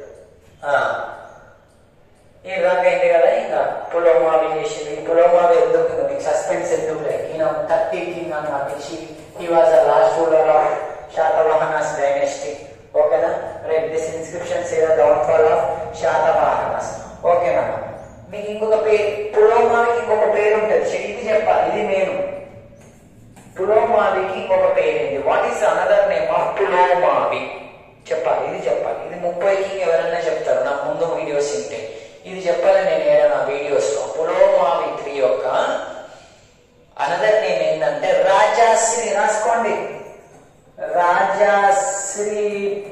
ఈ విధంగా అయింది కదా ఇంకా పులోమావి చేసింది ఈ పులోమావి ఎందుకు ఇంకా మీకు సస్పెన్స్ ఎందుకు లైక్ ఈయన థర్టీ కింగ్ అనమాట he was the last ruler of Satavahanas dynasty ఓకేనా right this inscription say the downfall of Satavahanas ఓకేనా మీకు ఇంకొక పేరు పులోమావికి ఇంకొక పేరు ఉంటుంది ఇది చెప్పాలి ఇది నేను పులోమావికి ఇంకొక పేరు ఏంటి what is another name of Pulumavi చెప్పాలి ఇది చెప్పాలి ఇది ముప్పైకి ఎవరైనా చెప్తారు నా ముందు వీడియోస్ ఉంటే ఇది చెప్పాలి నేను ఏడా నా వీడియోస్ లో పులోమావి త్రీ యొక్క అనదర్ నేమ్ ఏంటంటే రాజాశ్రీ రాసుకోండి రాజాశ్రీ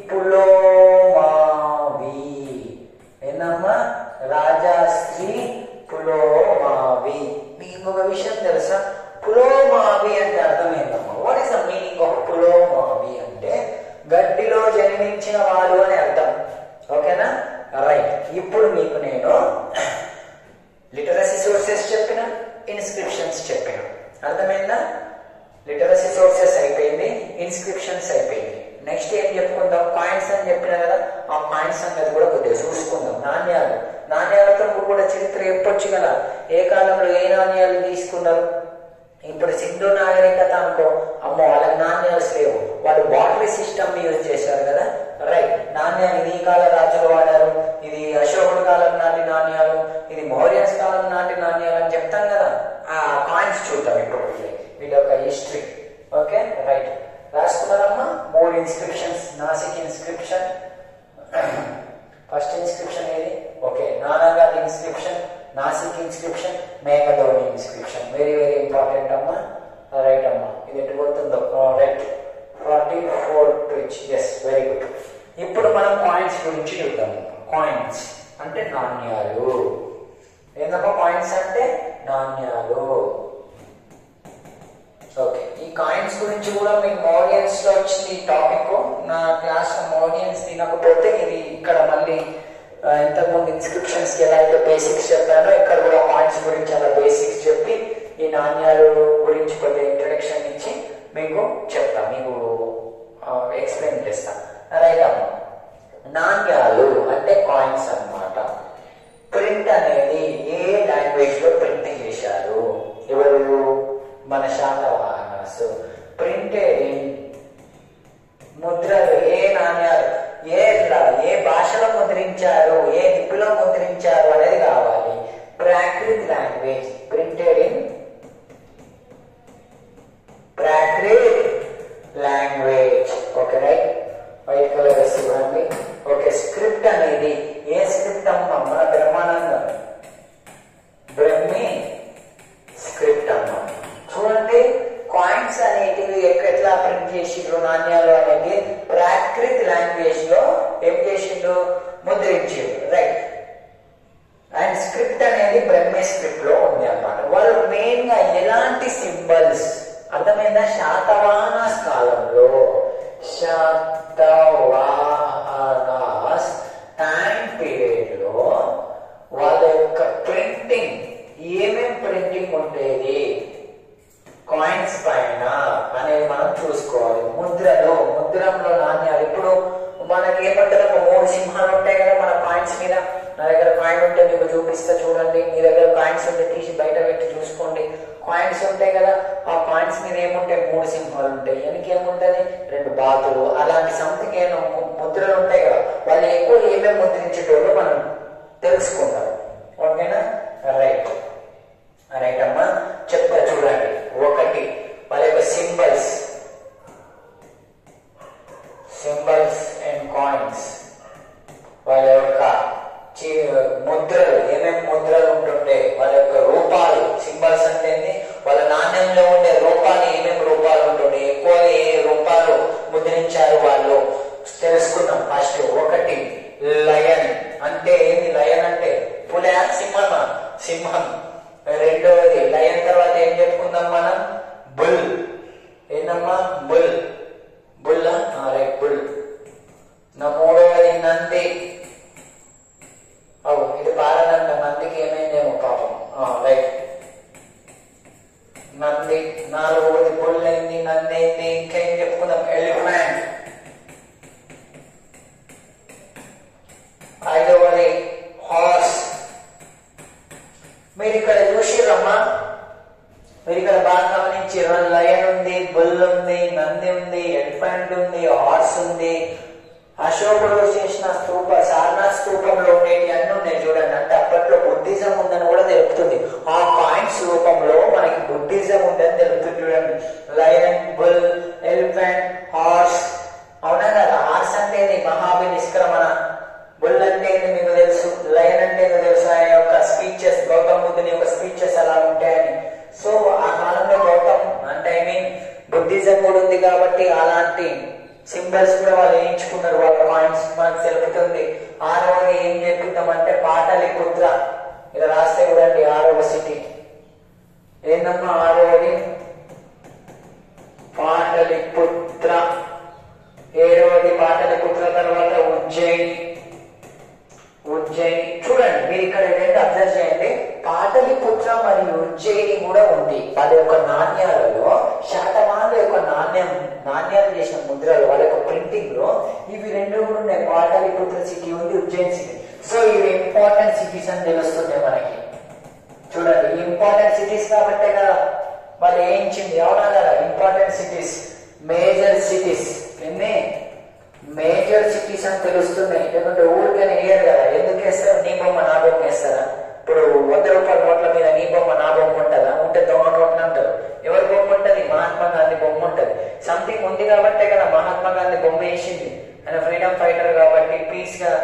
పులోమావి ఏందమ్మా రాజాశ్రీ పులోమావి మీకు ఇంకొక విషయం తెలుసా పులోమావి అంటే అర్థం ఏంటమ్మా what is the meaning of Pulomavi అంటే గడ్డిలో జన్మించిన వారు అని అర్థం ఓకేనా రైట్ ఇప్పుడు మీకు నేను లిటరసీ సోర్సెస్ చెప్పిన ఇన్స్క్రిప్షన్స్ చెప్పిన అర్థమైందా లిటరసీ సోర్సెస్ అయిపోయింది ఇన్స్క్రిప్షన్స్ అయిపోయింది నెక్స్ట్ ఏం చెప్పుకుందాం కాయిన్స్ అని చెప్పిన కదా ఆ కాయిన్స్ అన్నది కూడా కొద్దిగా చూసుకుందాం నాణ్యాలు నాణ్యాలతో కూడా చరిత్ర చెప్పొచ్చు కదా ఏ కాలంలో ఏ నాణ్యాలు తీసుకున్నారు ఇప్పుడు సింధు నాగరికత అనుకో అమ్మో వాళ్ళకి నాణ్యాలు లేవు వాళ్ళు బాటరీ సిస్టమ్ యూజ్ చేశారు కదా రైట్ నాణ్యాలు ఇది ఈ కాల రాజులు వాడారు ఇది అశోకుడు కాలం నాటి నాణ్యాలు ఇది మౌర్యన్స్ కాలం నాటి నాణ్యాలు అని చెప్తాం కదా ఆ కాయిన్స్ చూద్దాం ఇప్పుడు వీళ్ళ- వీళ్ళ యొక్క హిస్టరీ ఓకే రైట్ రాసుకున్నారమ్మా మూడు inscriptions Nasik inscription first inscription ఏది ఓకే నానాగారి inscription Nasik inscription Myakadoni inscription very very important అమ్మా రైట్ అమ్మా ఇది ఎటు పోతుందో right forty four pitch yes very good ఇప్పుడు మనం కాయిన్స్ గురించి చూద్దాం కాయిన్స్ అంటే నాణ్యాలు ఏందమ్మా కాయిన్స్ అంటే నాణ్యాలు ఓకే ఈ కాయిన్స్ గురించి కూడా మీకు మోరియన్స్ లో వచ్చింది ఈ టాపిక్ నా క్లాస్ లో మోరియన్స్ తినకపోతే ఇది ఇక్కడ మళ్ళీ ఆ, ఇంతకుముందు ఇన్స్క్రిప్షన్స్ కి ఎలా అయితే బేసిక్స్ చెప్పానో ఇక్కడ కూడా కాయిన్స్ గురించి అలా బేసిక్స్ చెప్పి ఈ నాణ్యాలు గురించి కొద్దిగా ఇంట్రడక్షన్ ఇచ్చి మీకు చెప్తా మీకు ఎక్స్ప్లెయిన్ చేస్తా రైట్ అమ్మ నాణ్యాలు అంటే కాయిన్స్ అన్నమాట ప్రింట్ అనేది ఏ లాంగ్వేజ్ లో ప్రింట్ చేశారు ఎవరు మన శాతవాహనాస్ ప్రింటెడ్ ఇన్ ముద్రలు ఏ నాణ్యాలు ఏ లా- ఏ భాషలో ముద్రించారు ఏ లిపిలో ముద్రించారు అనేది కావాలి Prakrit language printed in Prakrit language okay right white colour చూడండి ఓకే స్క్రిప్ట్ అనేది ఏ స్క్రిప్ట్ అమ్మా మన బ్రహ్మానందం బ్రహ్మి స్క్రిప్ట్ అమ్మా చూడండి కాయిన్స్ అనేటివి ఎక్క- ఎట్లా ప్రింట్ చేసిండ్రు నాణ్యాలు అనేది ప్రాకృత్ లాంగ్వేజ్ లో ఏం చేసిండ్రు ముద్రించిండ్రు రైట్ అండ్ స్క్రిప్ట్ అనేది బ్రహ్మే స్క్రిప్ట్ లో ఉంది అన్నమాట వాళ్ళు మెయిన్ గా ఎలాంటి సింబల్స్ అర్థమైందా శాతవాహనాస్ కాలంలో శాతవాహనాస్ టైం పీరియడ్ లో వాళ్ళ యొక్క ప్రింటింగ్ ఏమేం ప్రింటింగ్ ఉండేది కాయిన్స్ పైన అనేది మనం చూసుకోవాలి ముద్రలో ముద్రంలో నాణ్యాలు ఇప్పుడు మనకి ఏమంటారు ఒక మూడు సింహాలు ఉంటాయి కదా మన కాయిన్స్ మీద నా దగ్గర కాయిన్ ఉంటే మీకు చూపిస్తా చూడండి మీ దగ్గర కాయిన్స్ ఉంటే తీసి బయట పెట్టి చూసుకోండి కాయిన్స్ ఉంటాయి కదా ఆ కాయిన్స్ మీద ఏముంటాయి మూడు సింహాలు ఉంటాయి వెనక ఏముంటది రెండు బాతులు అలాంటి సంథింగ్ ఏమో ము- ముద్రలు ఉంటాయి కదా వాళ్ళు ఎక్కువ ఏమేమి ముద్రించేటోళ్ళు మనం తెలుసుకుంటాం ఓకేనా రైట్ రైట్ అమ్మా చెప్తా చూడండి ఒకటి వాళ్ళ యొక్క సింబల్స్ సింబల్స్ అండ్ కాయిన్స్ వాళ్ళ యొక్క చి- ముద్రలు ఏమేమి ముద్రలు ఉంటుండే వాళ్ళ యొక్క రూపాలు సింబల్స్ అంటే ఏంది? వాళ్ళ నాణ్యంలో ఉండే రూపాలు ఏమేమి రూపాలు ఉంటుండే ఎక్కువ ఏ రూపాలు ముద్రించారు వాళ్ళు తెలుసుకుందాం ఫస్ట్ ఒకటి లయన్ అంటే ఏంది లయన్ అంటే పుల సింహమా సింహం రెండవది లయన్ తర్వాత ఏం చెప్పుకుందాం మనం బుల్ ఏందమ్మా బుల్ బుల్ రైట్ బుల్ నా మూడవది నంది అవు ఇది పారదంట నందికి ఏమైందేమో పాపం రైట్ నంది నాలుగవది బొల్లైంది నందైంది ఇంకేం చెప్పుకుందాం ఎలిఫెంట్ ఐదవది హార్స్ మీరు ఇక్కడ చూసిరమ్మా మీరు ఇక్కడ బాగా గమనించారు లయన్ ఉంది బుల్ ఉంది నంది ఉంది ఎలిఫెంట్ ఉంది హార్స్ ఉంది అశోకుడు చేసిన స్తూప సారనాథ్ స్తూపంలో ఉండేవి అన్ని ఉన్నాయి చూడండి అంటే అప్పట్లో బుద్ధిజం ఉందని కూడా తెలుపుతుంది ఆ పాయింట్స్ రూపంలో మనకి బుద్ధిజం ఉందని తెలుపుతుంది చూడండి లయన్ బుల్ ఎలిఫెంట్ హార్స్ అవునా కదా హార్స్ అంటే ఇది మహాబలి నిష్క్రమణ బుల్ అంటే ఏంది మీకు తెలుసు లయన్ అంటే ఏందో తెలుసు ఆయన యొక్క స్పీచెస్ గౌతమ్ బుద్ధుని యొక్క స్పీచెస్ అలా ఉంటాయని సో ఆ కాలంలో గౌతమ్ అంటే ఐ మీన్ బుద్ధిజం కూడా ఉంది కాబట్టి అలాంటి సింబల్స్ కూడా వాళ్ళు వేయించుకున్నారు వాళ్ళ పాయింట్స్ మనకు తెలుపుతుంది ఆరవది ఏం చెప్పిద్దామంటే పాటలిపుత్ర ఇలా రాస్తే చూడండి ఆరవ సిటీ ఏందమ్మా ఆరవది పాటలిపుత్ర ఏడవది పాటలిపుత్ర తర్వాత ఉజ్జయిని ఉజ్జయిని చూడండి మీరు ఇక్కడ ఏంటంటే అబ్జర్వ్ చేయండి పాటలిపుత్ర మరియు ఉజ్జయిని కూడా ఉంది వాళ్ళ యొక్క నాణ్యాలలో శాతవాహనుల యొక్క నాణ్యం నాణ్యాలు చేసిన ముద్రలు వాళ్ళ యొక్క ప్రింటింగ్ లో ఇవి రెండు కూడా ఉన్నాయి పాటలిపుత్ర సిటీ ఉంది ఉజ్జయిని సిటీ సో ఇవి ఇంపార్టెంట్ సిటీస్ అని తెలుస్తుంది మనకి చూడండి ఈ ఇంపార్టెంట్ సిటీస్ కాబట్టే కదా వాళ్ళు వేయించింది అవునా కదా ఇంపార్టెంట్ సిటీస్ మేజర్ సిటీస్ ఎన్ని మేజర్ సిటీస్ అని తెలుస్తున్నాయి ఎందుకంటే ఊరికనే వేయరు కదా ఎందుకు వేస్తారు నీ బొమ్మ నా బొమ్మ వేస్తారా ఇప్పుడు వంద రూపాయల నోట్ల మీద నీ బొమ్మ నా బొమ్మ ఉంటుందా ఉంటే దొంగ నోట్లు అంటారు ఎవరి బొమ్మ ఉంటుంది మహాత్మా గాంధీ బొమ్మ ఉంటుంది సంథింగ్ ఉంది కాబట్టే కదా మహాత్మా గాంధీ బొమ్మ వేసింది ఆయన ఫ్రీడమ్ ఫైటర్ కాబట్టి పీస్ గా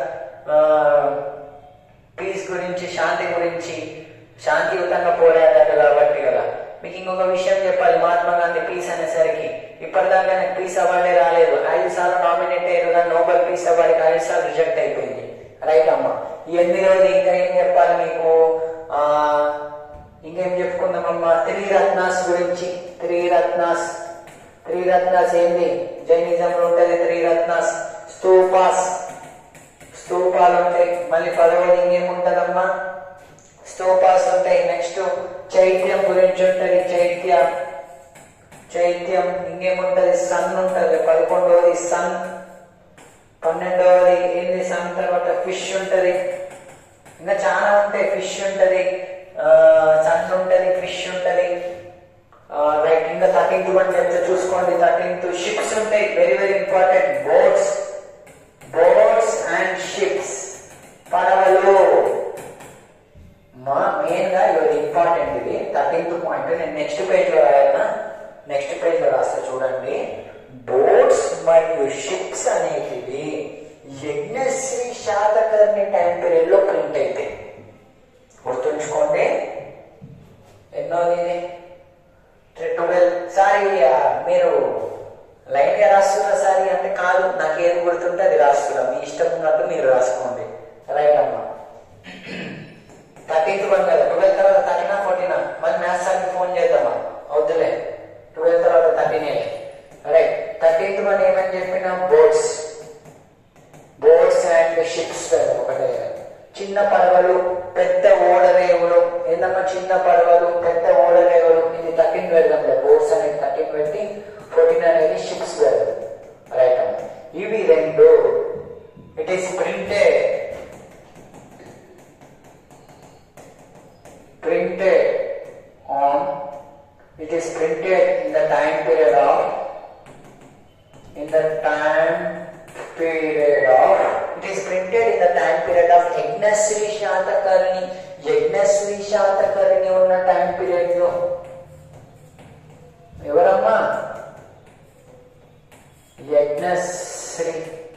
పీస్ గురించి శాంతి గురించి శాంతియుతంగా పోరాడారు కాబట్టి కదా మీకు ఇంకొక విషయం చెప్పాలి మహాత్మా గాంధీ పీస్ అనేసరికి ఇప్పటిదాకా నాకు పీస్ అవార్డే రాలేదు ఐదు సార్లు నామినేట్ అయ్యారు కానీ నోబెల్ పీస్ అవార్డుకి ఐదు సార్లు రిజెక్ట్ అయిపోయింది రైట్ అమ్మా ఈ ఎనిమిదవది ఇంకా ఏం చెప్పాలి మీకు ఆ ఇంకేం చెప్పుకుందామమ్మా త్రిరత్నాస్ గురించి త్రిరత్నాస్ త్రిరత్నాస్ ఏంది జైనిజంలో ఉంటది త్రిరత్నాస్ స్తూపాస్ స్తూపాలు ఉంటాయి మళ్ళీ పదవది ఇంకేముంటదమ్మా స్తూపాస్ ఉంటాయి నెక్స్ట్ చైత్యం గురించి ఉంటది చైత్యం చైత్యం ఇంకేముంటది సన్ ఉంటది పదకొండవది సన్ పన్నెండవది ఏంది సన్ తర్వాత ఫిష్ ఉంటది ఇంకా చాలా ఉంటాయి ఫిష్ ఉంటది సన్ ఉంటది ఫిష్ ఉంటది రైట్ ఇంకా థర్టీన్త్ వన్ చెప్తే చూసుకోండి థర్టీన్త్ షిప్స్ ఉంటాయి very very important boats boats and ships పడవలు మా మెయిన్ గా ఇది ఇంపార్టెంట్ ఇది థర్టీన్త్ పాయింట్ నేను నెక్స్ట్ పేజ్ లో రాయాలన్నా నెక్స్ట్ పేజ్ లో రాస్తా చూడండి బోట్స్ మరియు షిప్స్ అనేటివి యజ్ఞశ్రీ శాతకర్ణి టైం పీరియడ్ లో ప్రింట్ అయితే గుర్తుంచుకోండి ఎన్నోది ట్వెల్వ్ సారీ మీరు లైన్ గా రాస్తున్నా సారీ అంటే కాదు నాకు ఏది గుర్తుంటే అది రాస్తున్నా మీ ఇష్టం ఉన్నట్టు మీరు రాసుకోండి రైట్ అమ్మా థర్టీన్త్ వన్ కదా ట్వెల్వ్ తర్వాత థర్టీనా ఫోర్టీనా మళ్ళీ మ్యాథ్స్ సార్కి ఫోన్ చేద్దామా అవుతులే ట్వెల్వ్ తర్వాత థర్టీన్ రైట్ థర్టీన్త్ వన్ ఏమని చెప్పిన బోట్స్ బోట్స్ అండ్ షిప్స్ ఒకటే చిన్న పడవలు పెద్ద ఓడరేవులు ఏందమ్మా చిన్న పడవలు పెద్ద ఓడరేవులు ఇది థర్టీన్ పెడదాం బోట్స్ అనేది థర్టీన్ పెట్టి ఫోర్టీన్ అనేది షిప్స్ పెడదాం రైట్ అమ్మా ఇవి రెండు it is printed printed on it is printed in the time period of in the time period of it is printed in the time period of Yajnashri Satakarni Yajnashri Satakarni ఉన్న time period లో ఎవరమ్మా Yajnashri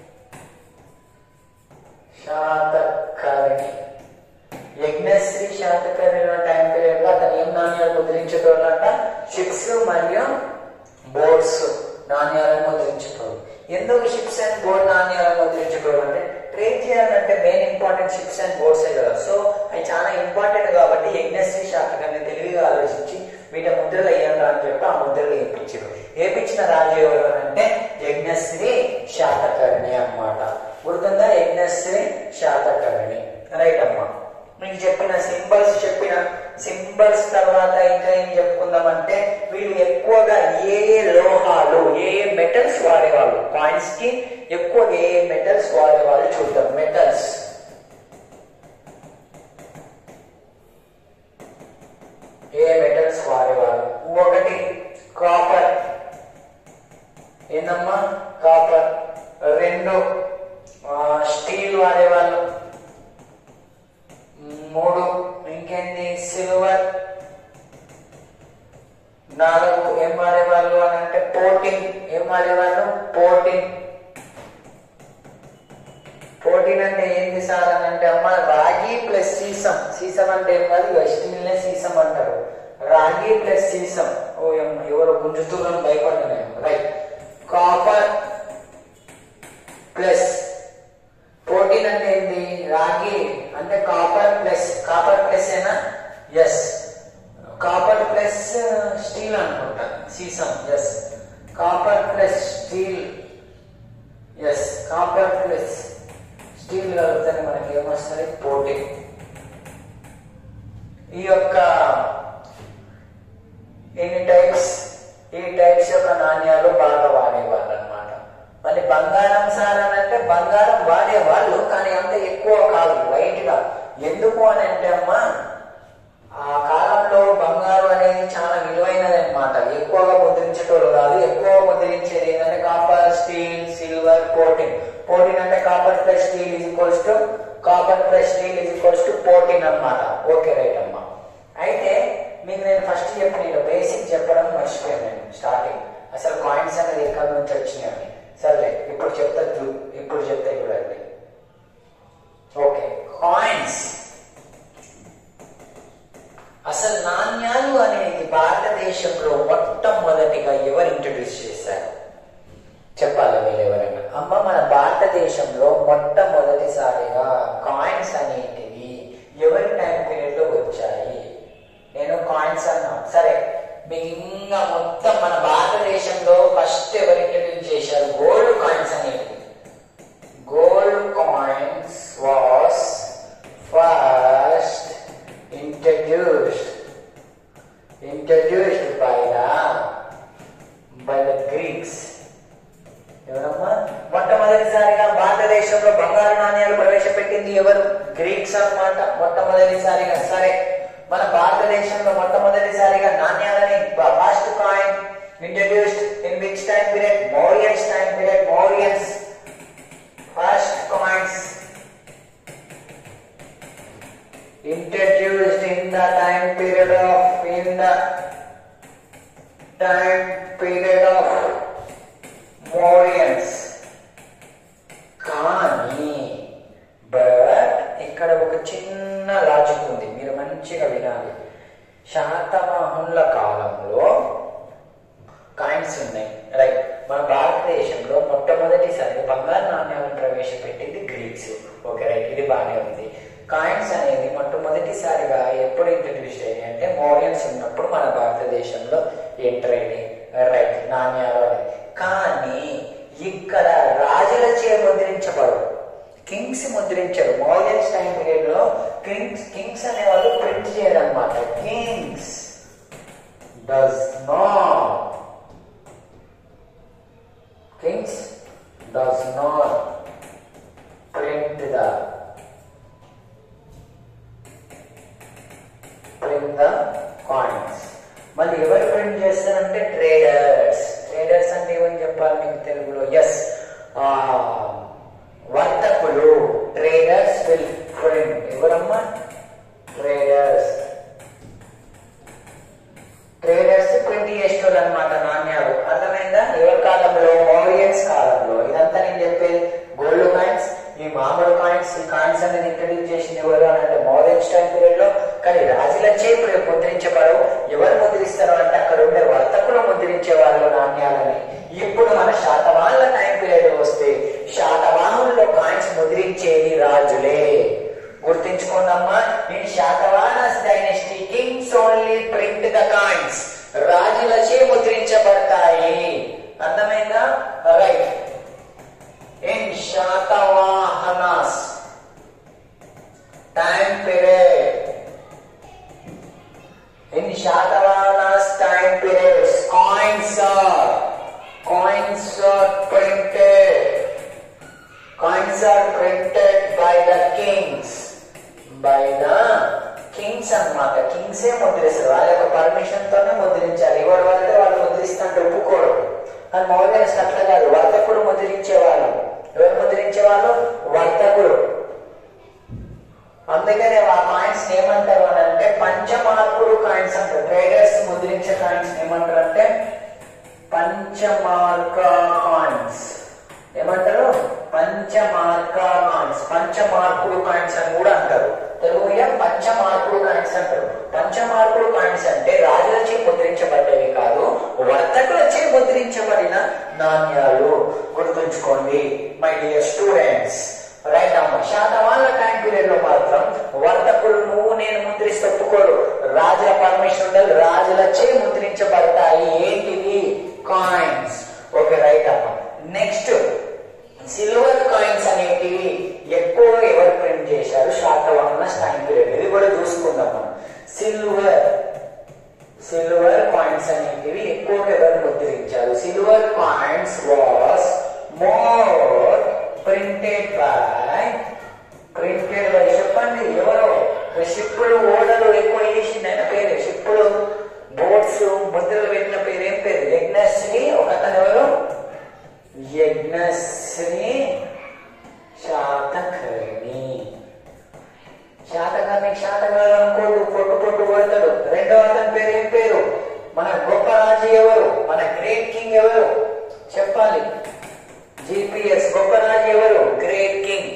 Satakarni Yajnashri Satakarni time period లో అతను ఏం నాణ్యాలు ముద్రించేటోళ్ళంట షిప్స్ మరియు boats నాణ్యాలను ముద్రించేటోడు ఎందుకు షిప్స్ అండ్ బోట్ నాణ్యాలను ముద్రించేటోడు అంటే ట్రేడ్ చేయాలంటే మెయిన్ ఇంపార్టెంట్ షిప్స్ అండ్ బోట్సే కదా సో అవి చాలా ఇంపార్టెంట్ కాబట్టి యజ్ఞశ్రీ శాతకర్ణి తెలివిగా ఆలోచించి వీటి ముద్రలు అయ్యాను అని చెప్పి ఆ ముద్రలు వేయించారు వేపించిన రాజు ఎవరు అంటే యజ్ఞశ్రీ శాతకర్ణి అన్నమాట గుర్తుందా యజ్ఞశ్రీ శాతకర్ణి రైట్ అమ్మా మీకు చెప్పిన సింబల్స్ చెప్పిన సింబల్స్ తర్వాత ఇంకా ఏం చెప్పుకుందామంటే వీళ్ళు ఎక్కువగా ఏ ఏ లోహాలు ఏ ఏ మెటల్స్ వాడేవాళ్ళు కాయిన్స్ కి ఎక్కువ ఏ ఏ మెటల్స్ వాడేవాళ్ళు చూద్దాం మెటల్స్ ఏ మెటల్స్ వాడేవాళ్ళు ఒకటి కాపర్ ఏందమ్మా కాపర్ రెండు స్టీల్ వాడేవాళ్ళు మూడు ఇంకేంది సిల్వర్ నాలుగు ఏం వాడేవాళ్ళు అని అంటే పోటింగ్ ఏం వాడేవాళ్ళు పోటింగ్ పోటీన్ అంటే ఏంది సార్ అని అంటే అమ్మ రాగి ప్లస్ సీసం సీసం అంటే ఏం కాదు స్టీల్ నే సీసం అంటారు రాగి ప్లస్ సీసం ఓ ఎం- ఎవరో గుంజుతున్నాం భయపడ్డాను రైట్ కాపర్ ప్లస్ ప్రోటీన్ అంటే ఏంది రాగి అంటే కాపర్ ప్లస్ కాపర్ ప్లస్ ఏనా ఎస్ కాపర్ ప్లస్ స్టీల్ అనుకుంటా సీసం yes copper plus steel yes copper plus steel కలిపితేనే మనకి ఏమొస్తుంది ప్రోటీన్ ఈ యొక్క ఎన్ని టైప్స్ ఈ టైప్స్ యొక్క నాణ్యాలు బాగా వాడేవాళ్ళు అనమాట మళ్ళీ బంగారం సార్ అని అంటే బంగారం వాడేవాళ్ళు కానీ అంత ఎక్కువ కాదు లైట్ గా ఎందుకు అని అంటే అమ్మా ఆ కాలంలో బంగారం అనేది చాలా విలువైనది అనమాట ఎక్కువగా ముద్రించేటోళ్ళు కాదు ఎక్కువ ముద్రించేది ఏంటంటే copper steel silver potin potin అంటే copper plus steel is equals to copper plus steel is equals to potin అనమాట ఓకే రైట్ అమ్మా అయితే మీకు నేను ఫస్ట్ చెప్పిన నేను బేసిక్ చెప్పడం మర్చిపోయాను నేను స్టార్టింగ్ అసలు కాయిన్స్ అనేది ఎక్కడి నుంచి వచ్చినాయని సర్లే ఇప్పుడు చెప్తా చూ ఇప్పుడు చెప్తా చూడండి ఓకే కాయిన్స్ అసలు నాణ్యాలు అనేది భారతదేశంలో మొట్టమొదటిగా ఎవరు ఇంట్రడ్యూస్ చేశారు చెప్పాలి మీరు ఎవరైనా అమ్మ మన భారతదేశంలో మొట్టమొదటిసారిగా కాయిన్స్ అనేటివి ఎవరి టైం పీరియడ్ లో వచ్చాయి నేను కాయిన్స్ అన్నా సరే మీకు ఇంకా మొత్తం మన భారతదేశంలో ఫస్ట్ ఎవరు ఇంట్రడ్యూస్ చేశారు గోల్డ్ కాయిన్స్ అనేటివి gold coins was first introduced introduced by the by the Greeks ఎవరమ్మా మొట్టమొదటిసారిగా భారతదేశంలో బంగారు నాణ్యాలు ప్రవేశపెట్టింది ఎవరు గ్రీక్స్ అన్నమాట మొట్టమొదటిసారిగా సరే మన భారతదేశంలో మొట్టమొదటిసారిగా నాణ్యాలని first coin introduced in which time period Mauryans time period Mauryans first coins introduced in the time period of in the time period of Mauryans కానీ బట్ ఇక్కడ ఒక చిన్న లాజిక్ ఉంది మీరు మంచిగా వినాలి శాతవాహనుల కాలంలో కాయిన్స్ ఉన్నాయి రైట్ మన భారతదేశంలో మొట్టమొదటిసారి బంగారు నాణ్యాలను ప్రవేశపెట్టింది గ్రీక్స్ ఓకే రైట్ ఇది బాగానే ఉంది కాయిన్స్ అనేది మొట్టమొదటిసారిగా ఎప్పుడు ఇంట్రడ్యూస్ అయ్యాయి అంటే మౌర్యన్స్ ఉన్నప్పుడు మన భారతదేశంలో ఎంటర్ అయినాయి రైట్ నాణ్యాలు అనేది కానీ ఇక్కడ రాజులచే ముద్రించబడవు కింగ్స్ ముద్రించరు మౌర్యన్స్ టైం పీరియడ్ లో కింగ్స్ కింగ్స్ అనేవాళ్ళు ప్రింట్ చేయరు అనమాట kings does not kings does not print the print the coins మళ్ళీ ఎవరు ప్రింట్ చేస్తారంటే ట్రేడర్స్ ట్రేడర్స్ అంటే ఏమని చెప్పాలి మీకు తెలుగులో ఎస్ వర్తకులు ట్రేడర్స్ విల్ ప్రింట్ ఎవరమ్మా ట్రేడర్స్ ట్రేడర్స్ ప్రింట్ చేసేవాళ్ళు అనమాట నాణ్యాలు అర్థమైందా ఎవరి కాలంలో మౌరియన్స్ కాలంలో ఇదంతా నేను చెప్పేది గోల్డ్ కాయిన్స్ ఈ మామూలు కాయిన్స్ ఈ కాయిన్స్ అనేది ఇంట్రడ్యూస్ చేసింది ఎవరు అని అంటే మౌరియన్స్ టైం పీరియడ్ లో కానీ రాజులచే ఇప్పుడు ముద్రించబడవు ఎవరు ముద్రిస్తారు అంటే అక్కడ ఉండే వర్తకులు ముద్రించే వాళ్ళు నాణ్యాలని ఇప్పుడు మన శాతవాళ్ళ టైం పీరియడ్ వస్తే coins are printed coins are printed by the kings by the kings అన్నమాట కింగ్సే ముద్రిస్తారు వాళ్ళ యొక్క పర్మిషన్ తోనే ముద్రించాలి ఎవరు పడితే వాళ్ళు ముద్రిస్తుంటే ఒప్పుకోరు అని మౌర్యన్స్ అట్లా కాదు వర్తకుడు ముద్రించేవాళ్ళు ఎవరు ముద్రించేవాళ్ళు వర్తకుడు అందుకనే ఆ కాయిన్స్ ఏమంటారు అని అంటే పంచమార్కుడు కాయిన్స్ అంటారు ట్రేడర్స్ ముద్రించే కాయిన్స్ ఏమంటారు అంటే పంచమార్క కాయిన్స్ ఏమంటారు పంచమార్క కాయిన్స్ పంచమార్కుడు కాయిన్స్ అని కూడా అంటారు తెలుగులో పంచమార్కుడు కాయిన్స్ అంటారు పంచమార్కుడు కాయిన్స్ అంటే రాజులచే ముద్రించబడ్డవి కాదు వర్తకులచే ముద్రించబడిన నాణ్యాలు గుర్తుంచుకోండి మై డియర్ స్టూడెంట్స్ రైట్ అమ్మ శాతవాళ్ళ టైం పీరియడ్ లో మాత్రం వర్తకులు నువ్వు నేను ముద్రిస్తే ఒప్పుకోరు రాజుల పర్మిషన్ ఉండదు రాజులచే ముద్రించబడతాయి ఏంటివి కాయిన్స్ ఓకే రైట్ అమ్మ నెక్స్ట్ సిల్వర్ కాయిన్స్ అనేటివి ఎక్కువ ఎవరు ప్రింట్ చేశారు శాతవాహన టైం పీరియడ్ ఇది కూడా చూసుకుందాం మనం సిల్వర్ సిల్వర్ కాయిన్స్ అనేటివి ఎక్కువగా ఎవరు ముద్రించారు silver coins was more printed by printed by చెప్పండి ఎవరు షిప్పులు ఓడలు ఎక్కువ చేసింది ఆయన పేరు షిప్పులు బోట్స్ ముద్రలు పెట్టిన పేరు ఏం పేరు యజ్ఞశ్రీ ఒక అతను ఎవరు యజ్ఞశ్రీ శాతకర్ణి శాతకర్ణి శాతకాలు అనుకోడు పొట్టు పొట్టు కొడతాడు రెండో అతని పేరు ఏం పేరు మన గొప్ప రాజు ఎవరు మన గ్రేట్ కింగ్ ఎవరు చెప్పాలి జిపిఎస్ గొప్ప రాజు ఎవరు గ్రేట్ కింగ్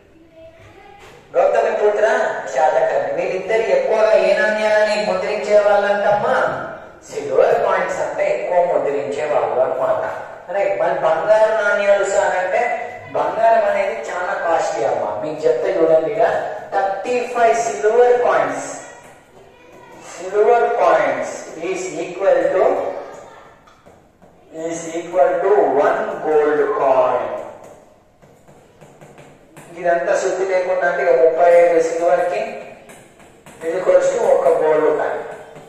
గౌతమి పుత్ర శాతకర్ణి వీరిద్దరు ఎక్కువగా ఏ నాణ్యాలని ముద్రించే వాళ్ళంటమ్మా సిల్వర్ కాయిన్స్ అంటే ఎక్కువ ముద్రించే వాళ్ళు అనమాట రైట్ మరి బంగారు నాణ్యాలు సార్ అంటే బంగారం అనేది చాలా కాస్ట్లీ అమ్మా మీకు చెప్తే చూడండి thirty five silver coins silver coins is equal to is equal to one gold coin ఇదంతా శుద్ధి లేకుండా అంటే ఇక ముప్పై ఐదు సిల్వర్ కి ఇది కొంచెం ఒక గోల్డ్ కాయిన్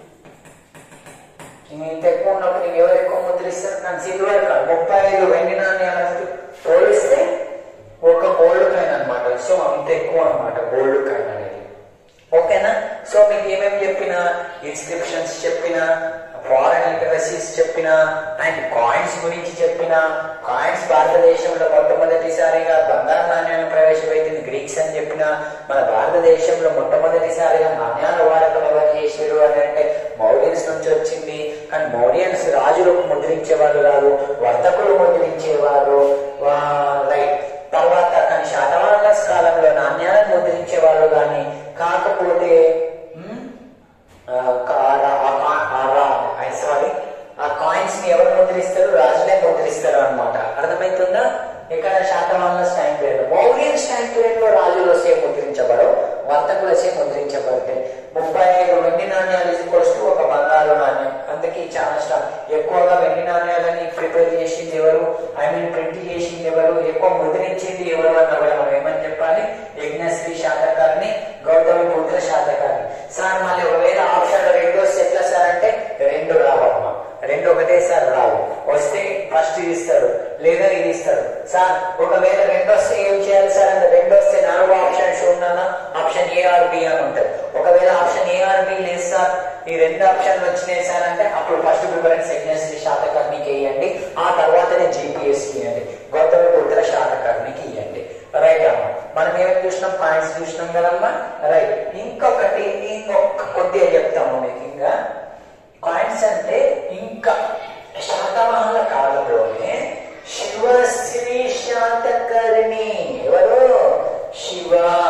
ఇంత ఎక్కువ ఉన్నప్పుడు నీకు ఎవరు ఎక్కువ ముద్రిస్తారు నాకు సిల్వర్ కాదు ముప్పై ఐదు వెండి నాణ్యాలతో పోలిస్తే ఒక గోల్డ్ కాయిన్ అన్నమాట సో అంత ఎక్కువ అన్నమాట గోల్డ్ కాయిన్ అనేది ఓకేనా సో మీకు ఏమేమి చెప్పినా ఇన్స్క్రిప్షన్స్ చెప్పినా ఫారెన్ లిటరసీస్ చెప్పిన అండ్ కాయిన్స్ గురించి చెప్పిన కాయిన్స్ భారతదేశంలో మొట్టమొదటిసారిగా బంగారు నాణ్యాలను ప్రవేశపెట్టింది గ్రీక్స్ అని చెప్పిన మన భారతదేశంలో మొట్టమొదటిసారిగా నాణ్యాల వాడకం ఎవరు చేసారు అని అంటే మౌర్యన్స్ నుంచి వచ్చింది కానీ మౌర్యన్స్ రాజులకు ముద్రించేవాళ్ళు కాదు వర్తకులు ముద్రించేవారు రైట్ తర్వాత కానీ శాతవాహన కాలంలో నాణ్యాలను ముద్రించేవాళ్ళు కానీ కాకపోతే ఉమ్, ఆ, కారా- ఆ కా- ఆ రా- ఐ సారీ ఆ కాయిన్స్ ని ఎవరు ముద్రిస్తారు రాజులే ముద్రిస్తారు అన్నమాట అర్థమవుతుందా ఇక్కడ Satavahana time period Mauryan time period లో రాజులు వస్తే ముద్రించబడవు వర్తకులు వస్తే ముద్రించబడతాయి ముప్పై ఐదు వెండి నాణ్యాలు ఈక్వల్స్ ఒక బంగారు నాణ్యం అందుకే చాలా స్టాక్ ఎక్కువగా వెండి నాణ్యాలని ప్రిపేర్ చేసింది ఎవరు ఐ మీన్ ప్రింట్ చేసింది ఎవరు ఎక్కువ ముద్రించింది ఎవరు అన్న కూడా మనం ఏమని చెప్పాలి యజ్ఞశ్రీ శాతకారిని గౌతమి పుత్ర శాతకారిని సార్ మళ్ళీ ఒకవేళ ఆప్షన్ రెండు వస్తే ఎట్లా సార్ అంటే రెండు రావమ్మా రెండు ఒకటేసారి రావు వస్తే ఫస్ట్ ఇది ఇస్తాడు లేదా ఇది ఇస్తాడు సార్ ఒకవేళ రెండు వస్తే ఏం చేయాలి సార్ అంటే రెండు వస్తే నాలుగు ఆప్షన్స్ ఉన్నానా ఆప్షన్ ఏ ఆర్ బి అని ఉంటుంది ఒకవేళ ఆప్షన్ ఏ ఆర్ బి లేదు సార్ ఈ రెండు ఆప్షన్లు వచ్చినాయి సార్ అంటే అప్పుడు ఫస్ట్ ప్రిఫరెన్స్ యజ్ఞశ్రీ శాతకర్ణికి ఇవ్వండి ఆ తర్వాతనే జీపీఎస్ ఇవ్వండి గౌతమి పుత్ర శాతకర్ణికి ఇవ్వండి రైట్ అమ్మా మనం ఏమేమి చూసినాం పాయింట్స్ చూసినాం కదమ్మా రైట్ ఇంకొకటి ఇంకొక కొద్దిగా చెప్తాము మీకు ఇంకా కాయిన్స్ అంటే ఇంకా శాతవాహన కాలంలోనే శివశ్రీ శాతకర్ణి ఎవరు శివ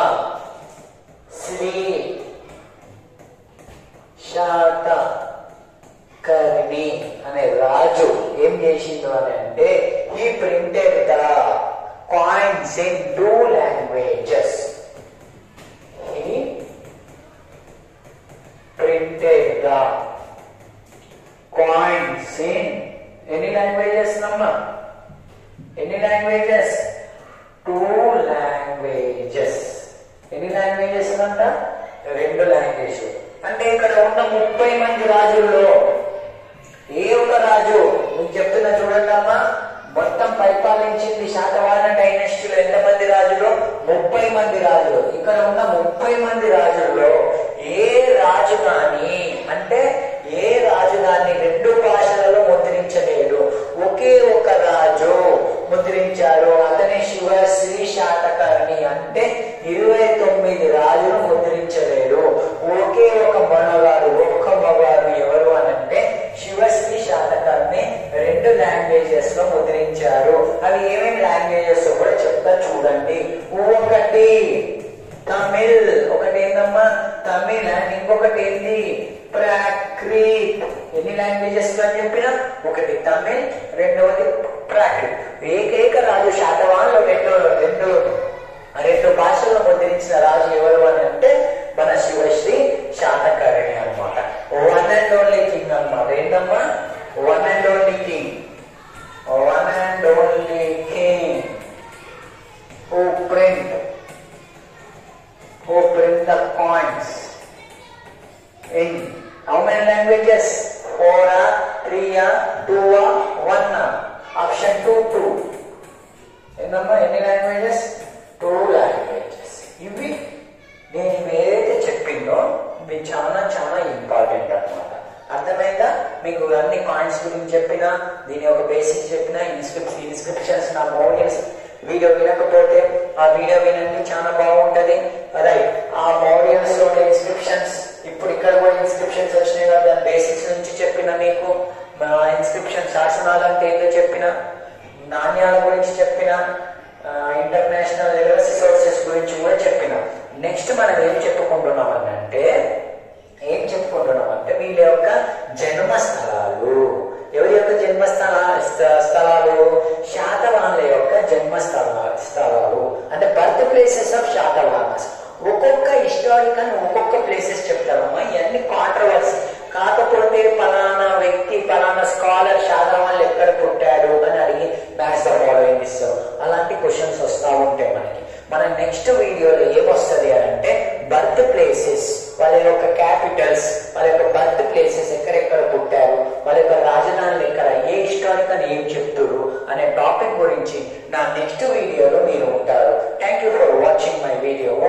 శ్రీ శాత కర్ణి అనే రాజు ఏం చేసిండు అని అంటే ఈ printed the coins in two languages ఈ printed the coins in ఎన్ని లాంగ్వేజెస్ నమ్మా ఎన్ని లాంగ్వేజెస్ టూ లాంగ్వేజెస్ ఎన్ని లాంగ్వేజెస్ అంట రెండు లాంగ్వేజ్ అంటే ఇక్కడ ఉన్న ముప్పై మంది రాజుల్లో ఏ ఒక్క రాజు మీకు చెప్తున్నా చూడండి అమ్మా శివశ్రీలో ఎంతమంది రాజులు ముప్పై మంది రాజులు ఇక్కడ ఉన్న ముప్పై మంది రాజుల్లో ఏ రాజు కానీ అంటే ఏ రాజు దాన్ని రెండు భాషలలో ముద్రించలేడు ఒకే ఒక రాజు ముద్రించారు అతనే శివ శ్రీ శాతకర్ణి అంటే ఇరవై తొమ్మిది రాజులు ముద్రించలేడు ఒకే ఒక మగవారు ఒక్క మగవారు ఎవరు అని అంటే శివశ్రీ శాతకర్ణి రెండు లాంగ్వేజెస్ లో ముద్రించారు అవి ఏమేమి లాంగ్వేజెస్ కూడా చెప్తా చూడండి ఒకటి తమిళ్ ఒకటి ఏందమ్మా తమిళ్ అండ్ ఇంకొకటి ఏంది ప్రాక్రిత్ ఎన్ని లాంగ్వేజెస్ లో అని చెప్పిన ఒకటి తమిళ్ రెండవది ప్రాక్రిత్ ఏకైక రాజు శాతవాన్లో రెండు రెండు రెండు భాషల్లో ముద్రించిన రాజు ఎవరు అని అంటే మన శివశ్రీ శాతకర్ణి అనమాట వన్ అండ్ ఓన్లీ కింగ్ అనమాట ఏంటమ్మా one and only king one and only king who print who print the coins in how many languages? Four, ah, three, ah, two, ah, one. ah. Option two, two. ఏందమ్మా ఎన్ని languages two languages ఇవి నేను ఏదైతే చెప్పిందో ఇవి చాలా చాలా important అన్నమాట అర్థమైందా మీకు అన్ని కాయిన్స్ గురించి చెప్పినా దీని యొక్క బేసిక్స్ చెప్పిన ఇన్స్క్రిప్షన్ ఇన్స్క్రిప్షన్స్ నా మోడల్స్ వీడియో వినకపోతే ఆ వీడియో వినండి చాలా బాగుంటది రైట్ ఆ మోడల్స్ లో ఇన్స్క్రిప్షన్స్ ఇప్పుడు ఇక్కడ కూడా ఇన్స్క్రిప్షన్స్ వచ్చినాయి కదా దాని బేసిక్స్ నుంచి చెప్పిన మీకు ఇన్స్క్రిప్షన్ శాసనాలు అంటే ఏంటో చెప్పిన నాణ్యాల గురించి చెప్పిన ఇంటర్నేషనల్ లిటరసీ సోర్సెస్ గురించి కూడా చెప్పిన నెక్స్ట్ మనం ఏం చెప్పుకుంటున్నాం అని అంటే ఏం చెప్పుకుంటున్నాం అంటే వీళ్ళ యొక్క జన్మ స్థలాలు ఎవరి యొక్క జన్మ స్థల స్థ- స్థలాలు శాతవాహనుల యొక్క జన్మ స్థల స్థలాలు అంటే బర్త్ ప్లేసెస్ ఆఫ్ శాతవాహనస్ ఒక్కొక్క హిస్టారికల్ ఒక్కొక్క ప్లేసెస్ చెప్తారమ్మా ఇవన్నీ కాంట్రవర్సీ కాకపోతే పలానా వ్యక్తి పలానా స్కాలర్ శాతవాహనులు ఎక్కడ పుట్టాడు అని అడిగి మ్యాథ్స్ ఫాలోయింగ్ ఇస్తారు అలాంటి క్వశ్చన్స్ వస్తూ ఉంటాయి మనకి మన నెక్స్ట్ వీడియోలో ఏమొస్తుంది అని అంటే బర్త్ ప్లేసెస్ వాళ్ళ యొక్క క్యాపిటల్స్ వాళ్ళ యొక్క బర్త్ ప్లేసెస్ ఎక్కడెక్కడ పుట్టారు వాళ్ళ యొక్క రాజధానులు ఎక్కడ ఏ హిస్టారికల్ ఏం చెప్తురు అనే టాపిక్ గురించి నా నెక్స్ట్ వీడియోలో మీరు ఉంటారు thank you for watching my video